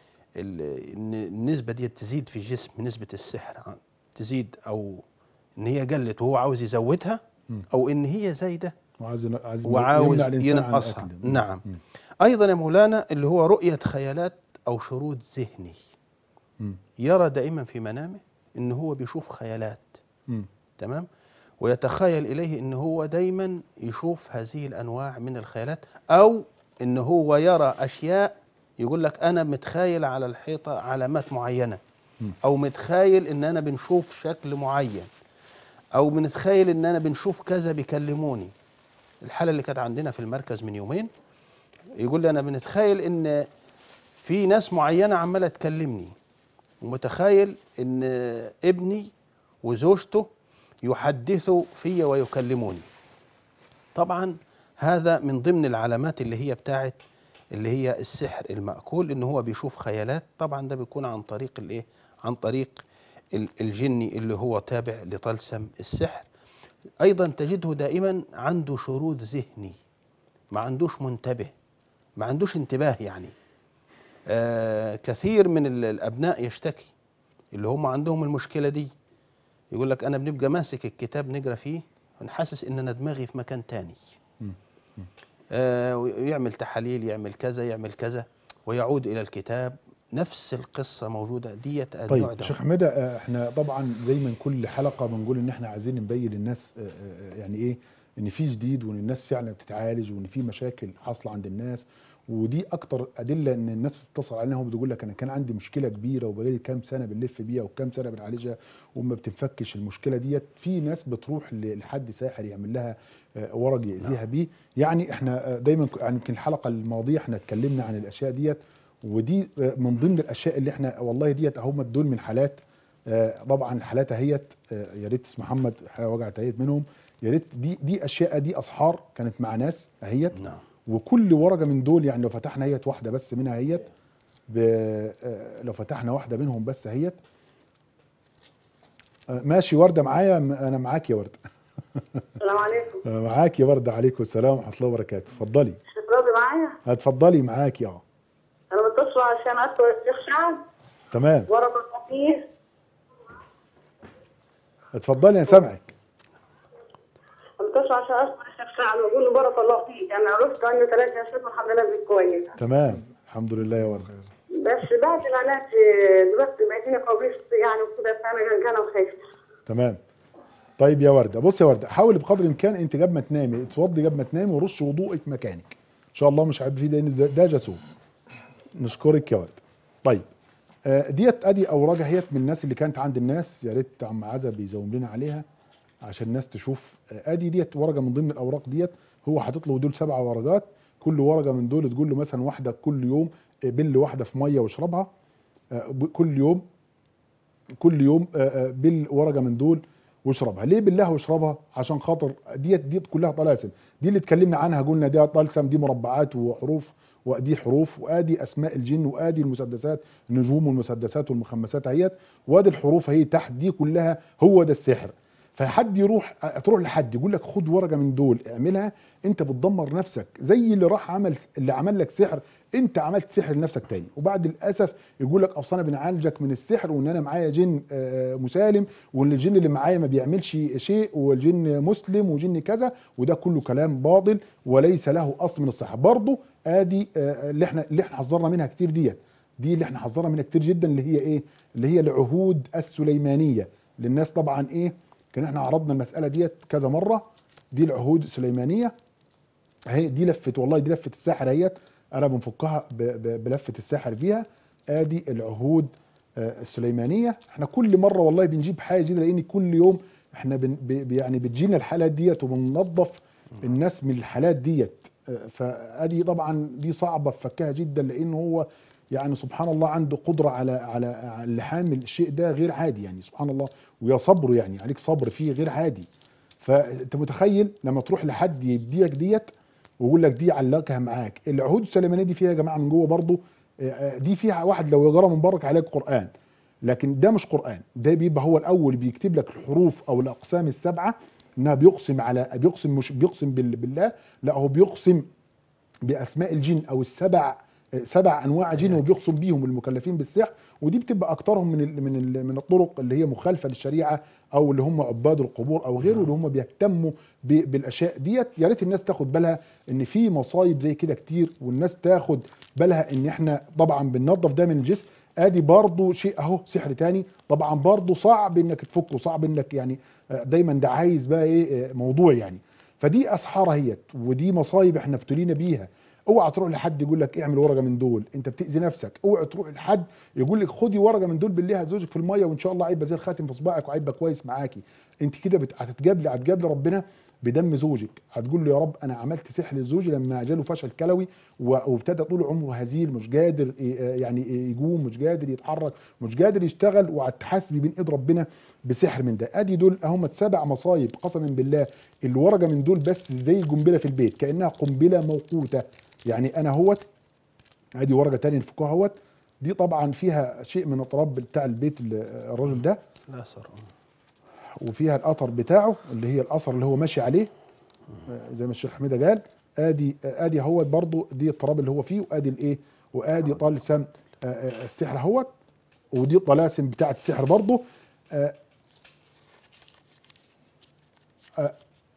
ال- إن النسبة دي تزيد في الجسم نسبة السحر عن- تزيد أو إن هي قلت وهو عاوز يزودها أو إن هي زايدة وعايز عايز وعاوز يمنع الانسان عن ينقصها الأكل. نعم مم. ايضا يا مولانا اللي هو رؤيه خيالات او شرود ذهني مم. يرى دائما في منامه ان هو بيشوف خيالات مم. تمام ويتخيل اليه ان هو دايما يشوف هذه الانواع من الخيالات او ان هو يرى اشياء يقول لك انا متخيل على الحيطه علامات معينه او متخيل ان انا بنشوف شكل معين او بنتخيل ان انا بنشوف كذا بيكلموني الحاله اللي كانت عندنا في المركز من يومين يقول لي انا بنتخيل ان في ناس معينه عماله تكلمني ومتخيل ان ابني وزوجته يحدثوا في ويكلموني طبعا هذا من ضمن العلامات اللي هي بتاعت اللي هي السحر المأكول ان هو بيشوف خيالات طبعا ده بيكون عن طريق الايه عن طريق ال- الجني اللي هو تابع لطلسم السحر ايضا تجده دائما عنده شرود ذهني ما عندوش منتبه ما عندوش انتباه يعني آه كثير من ال- الابناء يشتكي اللي هم عندهم المشكله دي يقول لك انا بنبقى ماسك الكتاب نقرا فيه ونحسس ان انا دماغي في مكان تاني آه ويعمل تحاليل يعمل كذا يعمل كذا ويعود الى الكتاب نفس القصه موجوده ديت النوع طيب ده شيخ حميده آه، احنا طبعا دايما كل حلقه بنقول ان احنا عايزين نبين للناس آه، آه، يعني ايه ان في جديد وان الناس فعلا بتتعالج وان في مشاكل حاصله عند الناس ودي اكتر ادله ان الناس بتتصل علينا وبتقول لك انا كان عندي مشكله كبيره وبقالي كام سنه بنلف بيها وكام سنه بنعالجها وما بتنفكش المشكله ديت في ناس بتروح ل- لحد ساحر يعمل لها آه، ورق يأذيها بيه يعني احنا آه، دايما ك- يعني يمكن الحلقه الماضيه احنا اتكلمنا عن الاشياء ديت ودي آه، من ضمن الاشياء اللي احنا والله ديت اهم دول من حالات آه، طبعا الحالات اهيت آه، يا ريت اسم محمد حاجه وجعت اهيت منهم يا ريت دي دي اشياء دي اسحار كانت مع ناس اهيت نعم. وكل ورقه من دول يعني لو فتحنا اهيت واحده بس منها اهيت ب- آه، لو فتحنا واحده منهم بس اهيت آه، ماشي ورده معايا م- انا معاك يا ورده السلام عليكم آه، معاك يا ورده عليكم السلام ورحمه الله وبركاته اتفضلي شيخ راضي معايا اتفضلي معاك يا انا بتصل عشان ادخل الشيخ شعب تمام ورقه الفقير اتفضلي انا سامعك بتصل عشان ادخل الشيخ شعب واقول له بارك الله فيك انا عرفت عنه ثلاثة يا شيخ الحمد لله بقيت كويس تمام الحمد لله يا ورده بس بعد العلاج دلوقتي بقيت لي قبيص يعني وكده فانا كان خايف تمام طيب يا ورده بص يا ورده حاول بقدر الامكان انت قبل ما تنامي توضي قبل ما تنامي ورش وضوءك مكانك ان شاء الله مش عيب فيه لان ده- ده جاسوم نشكرك يا ورده طيب آه، ديت ادي اوراق اهيت من الناس اللي كانت عند الناس يا ريت عم عزب يزوم لنا عليها عشان الناس تشوف آه، ادي ديت ورقه من ضمن الاوراق ديت هو حاطط له دول سبع ورقات كل ورقه من دول تقول له مثلا واحده كل يوم آه، بل واحده في ميه واشربها آه، ب- كل يوم كل يوم آه، آه، بل ورقه من دول واشربها ليه بالله واشربها عشان خاطر ديت ديت كلها طلاسم دي اللي اتكلمنا عنها قلنا دي طلسم دي مربعات وحروف وادي حروف وادي اسماء الجن وادي المسدسات النجوم والمسدسات والمخمسات اهيت وادي الحروف اهي تحت دي كلها هو ده السحر فحد يروح تروح لحد يقول لك خد ورقه من دول اعملها انت بتدمر نفسك زي اللي راح عمل اللي عمل لك سحر انت عملت سحر لنفسك تاني وبعد الاسف يقول لك اصل انا بنعالجك من السحر وان انا معايا جن آه، مسالم وان الجن اللي معايا ما بيعملش شيء والجن مسلم وجن كذا وده كله كلام باطل وليس له اصل من الصحه برضه ادي آه، اللي احنا اللي احنا حذرنا منها كتير ديت دي اللي احنا حذرنا منها كتير جدا اللي هي ايه اللي هي العهود السليمانيه للناس طبعا ايه كان احنا عرضنا المساله ديت كذا مره دي العهود السليمانيه اهي دي لفه والله دي لفه الساحر اهيت انا بنفكها ب- ب- بلفه الساحر فيها ادي العهود آه، السليمانيه احنا كل مره والله بنجيب حاجه جديده لان كل يوم احنا بن ب- يعني بتجينا الحالات ديت وبننظف الناس من الحالات ديت آه، فادي طبعا دي صعبه في فكها جدا لان هو يعني سبحان الله عنده قدره على على على اللي حامل الشيء ده غير عادي يعني سبحان الله ويا صبره يعني عليك صبر فيه غير عادي فانت متخيل لما تروح لحد يديك ديت ويقول لك دي علقها معاك العهود السليمانيه دي فيها يا جماعه من جوه برضو آه، آه، دي فيها واحد لو يقرا من برك عليك قران لكن ده مش قران ده بيبقى هو الاول بيكتب لك الحروف او الاقسام السبعه انها بيقسم على بيقسم مش بيقسم بال- بالله لا هو بيقسم باسماء الجن او السبع سبع انواع جن وبيقسم بيهم المكلفين بالسحر ودي بتبقى اكترهم من ال من ال من الطرق اللي هي مخالفه للشريعه او اللي هم عباد القبور او غيره اللي هم بيهتموا ب- بالاشياء ديت يا ريت الناس تاخد بالها ان في مصايب زي كده كتير والناس تاخد بالها ان احنا طبعا بننظف ده من الجسم ادي برضه شيء اهو سحر تاني طبعا برضه صعب انك تفكه صعب انك يعني آه، دايما ده عايز بقى ايه آه، موضوع يعني فدي اسحار اهيت ودي مصايب احنا ابتلينا بيها اوعى تروح لحد يقول لك اعمل ورقه من دول انت بتاذي نفسك اوعى تروح لحد يقول لك خدي ورقه من دول بالله هتزوجك في الميه وان شاء الله هيبقى زي الخاتم في صباعك وهيبقى كويس معاكي انت كده بت- هتتجابلي هتجابلي ربنا بدم زوجك هتقول له يا رب انا عملت سحر لزوجي لما جاله فشل كلوي و- وابتدى طول عمره هزيل مش قادر ي- يعني يقوم مش قادر يتحرك مش قادر يشتغل وهتحاسبي بين ايد ربنا بسحر من ده ادي دول هم سبع مصايب قسما بالله الورقه من دول بس زي قنبله في البيت كانها قنبله موقوته يعني انا هوت ادي ورقه تانية نفكوها اهوت دي طبعا فيها شيء من التراب بتاع البيت ال- الرجل ده لا سر وفيها الاثر بتاعه اللي هي الاثر اللي هو ماشي عليه آه، زي ما الشيخ حميده قال ادي آه، ادي اهوت برضو دي التراب اللي هو فيه وادي الايه وادي طلسم آه، آه، السحر اهوت ودي الطلاسم بتاعه السحر برضو آه، آه،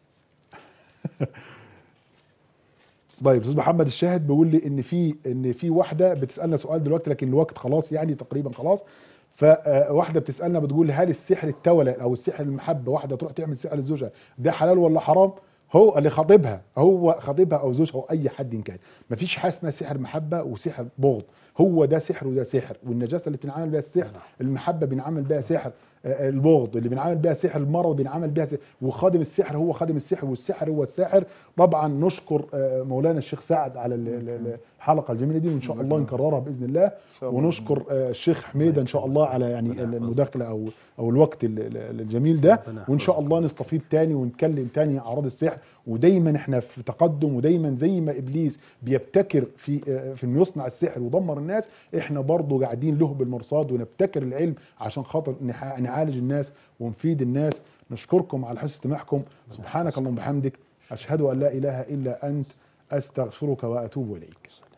طيب استاذ محمد الشاهد بيقول لي ان في ان في واحده بتسالنا سؤال دلوقتي لكن الوقت خلاص يعني تقريبا خلاص فواحده بتسالنا بتقول هل السحر التولى او السحر المحبه واحده تروح تعمل سحر لزوجها ده حلال ولا حرام؟ هو اللي خاطبها هو خاطبها او زوجها او اي حد إن كان مفيش حاجه اسمها سحر محبه وسحر بغض هو ده سحر وده سحر والنجاسه اللي بتنعمل بها السحر المحبه بينعمل بها سحر آه، البغض اللي بينعمل بها سحر المرض بينعمل بها سحر وخادم السحر هو خادم السحر والسحر هو الساحر طبعا نشكر آه، مولانا الشيخ سعد على ال- ال- الحلقه الجميله دي وان شاء الله نكررها باذن الله شاء الله. ونشكر آه، الشيخ حميده ان شاء الله على يعني المداخله او او الوقت ال- ال- الجميل ده ربنا وان شاء يحفظك. الله نستفيد تاني ونتكلم تاني عن اعراض السحر ودايما احنا في تقدم ودايما زي ما ابليس بيبتكر في آه، في انه يصنع السحر ويدمر الناس احنا برضه قاعدين له بالمرصاد ونبتكر العلم عشان خاطر نح- نعالج الناس ونفيد الناس نشكركم على حسن استماعكم سبحانك اللهم وبحمدك اشهد ان لا اله الا انت استغفرك واتوب اليك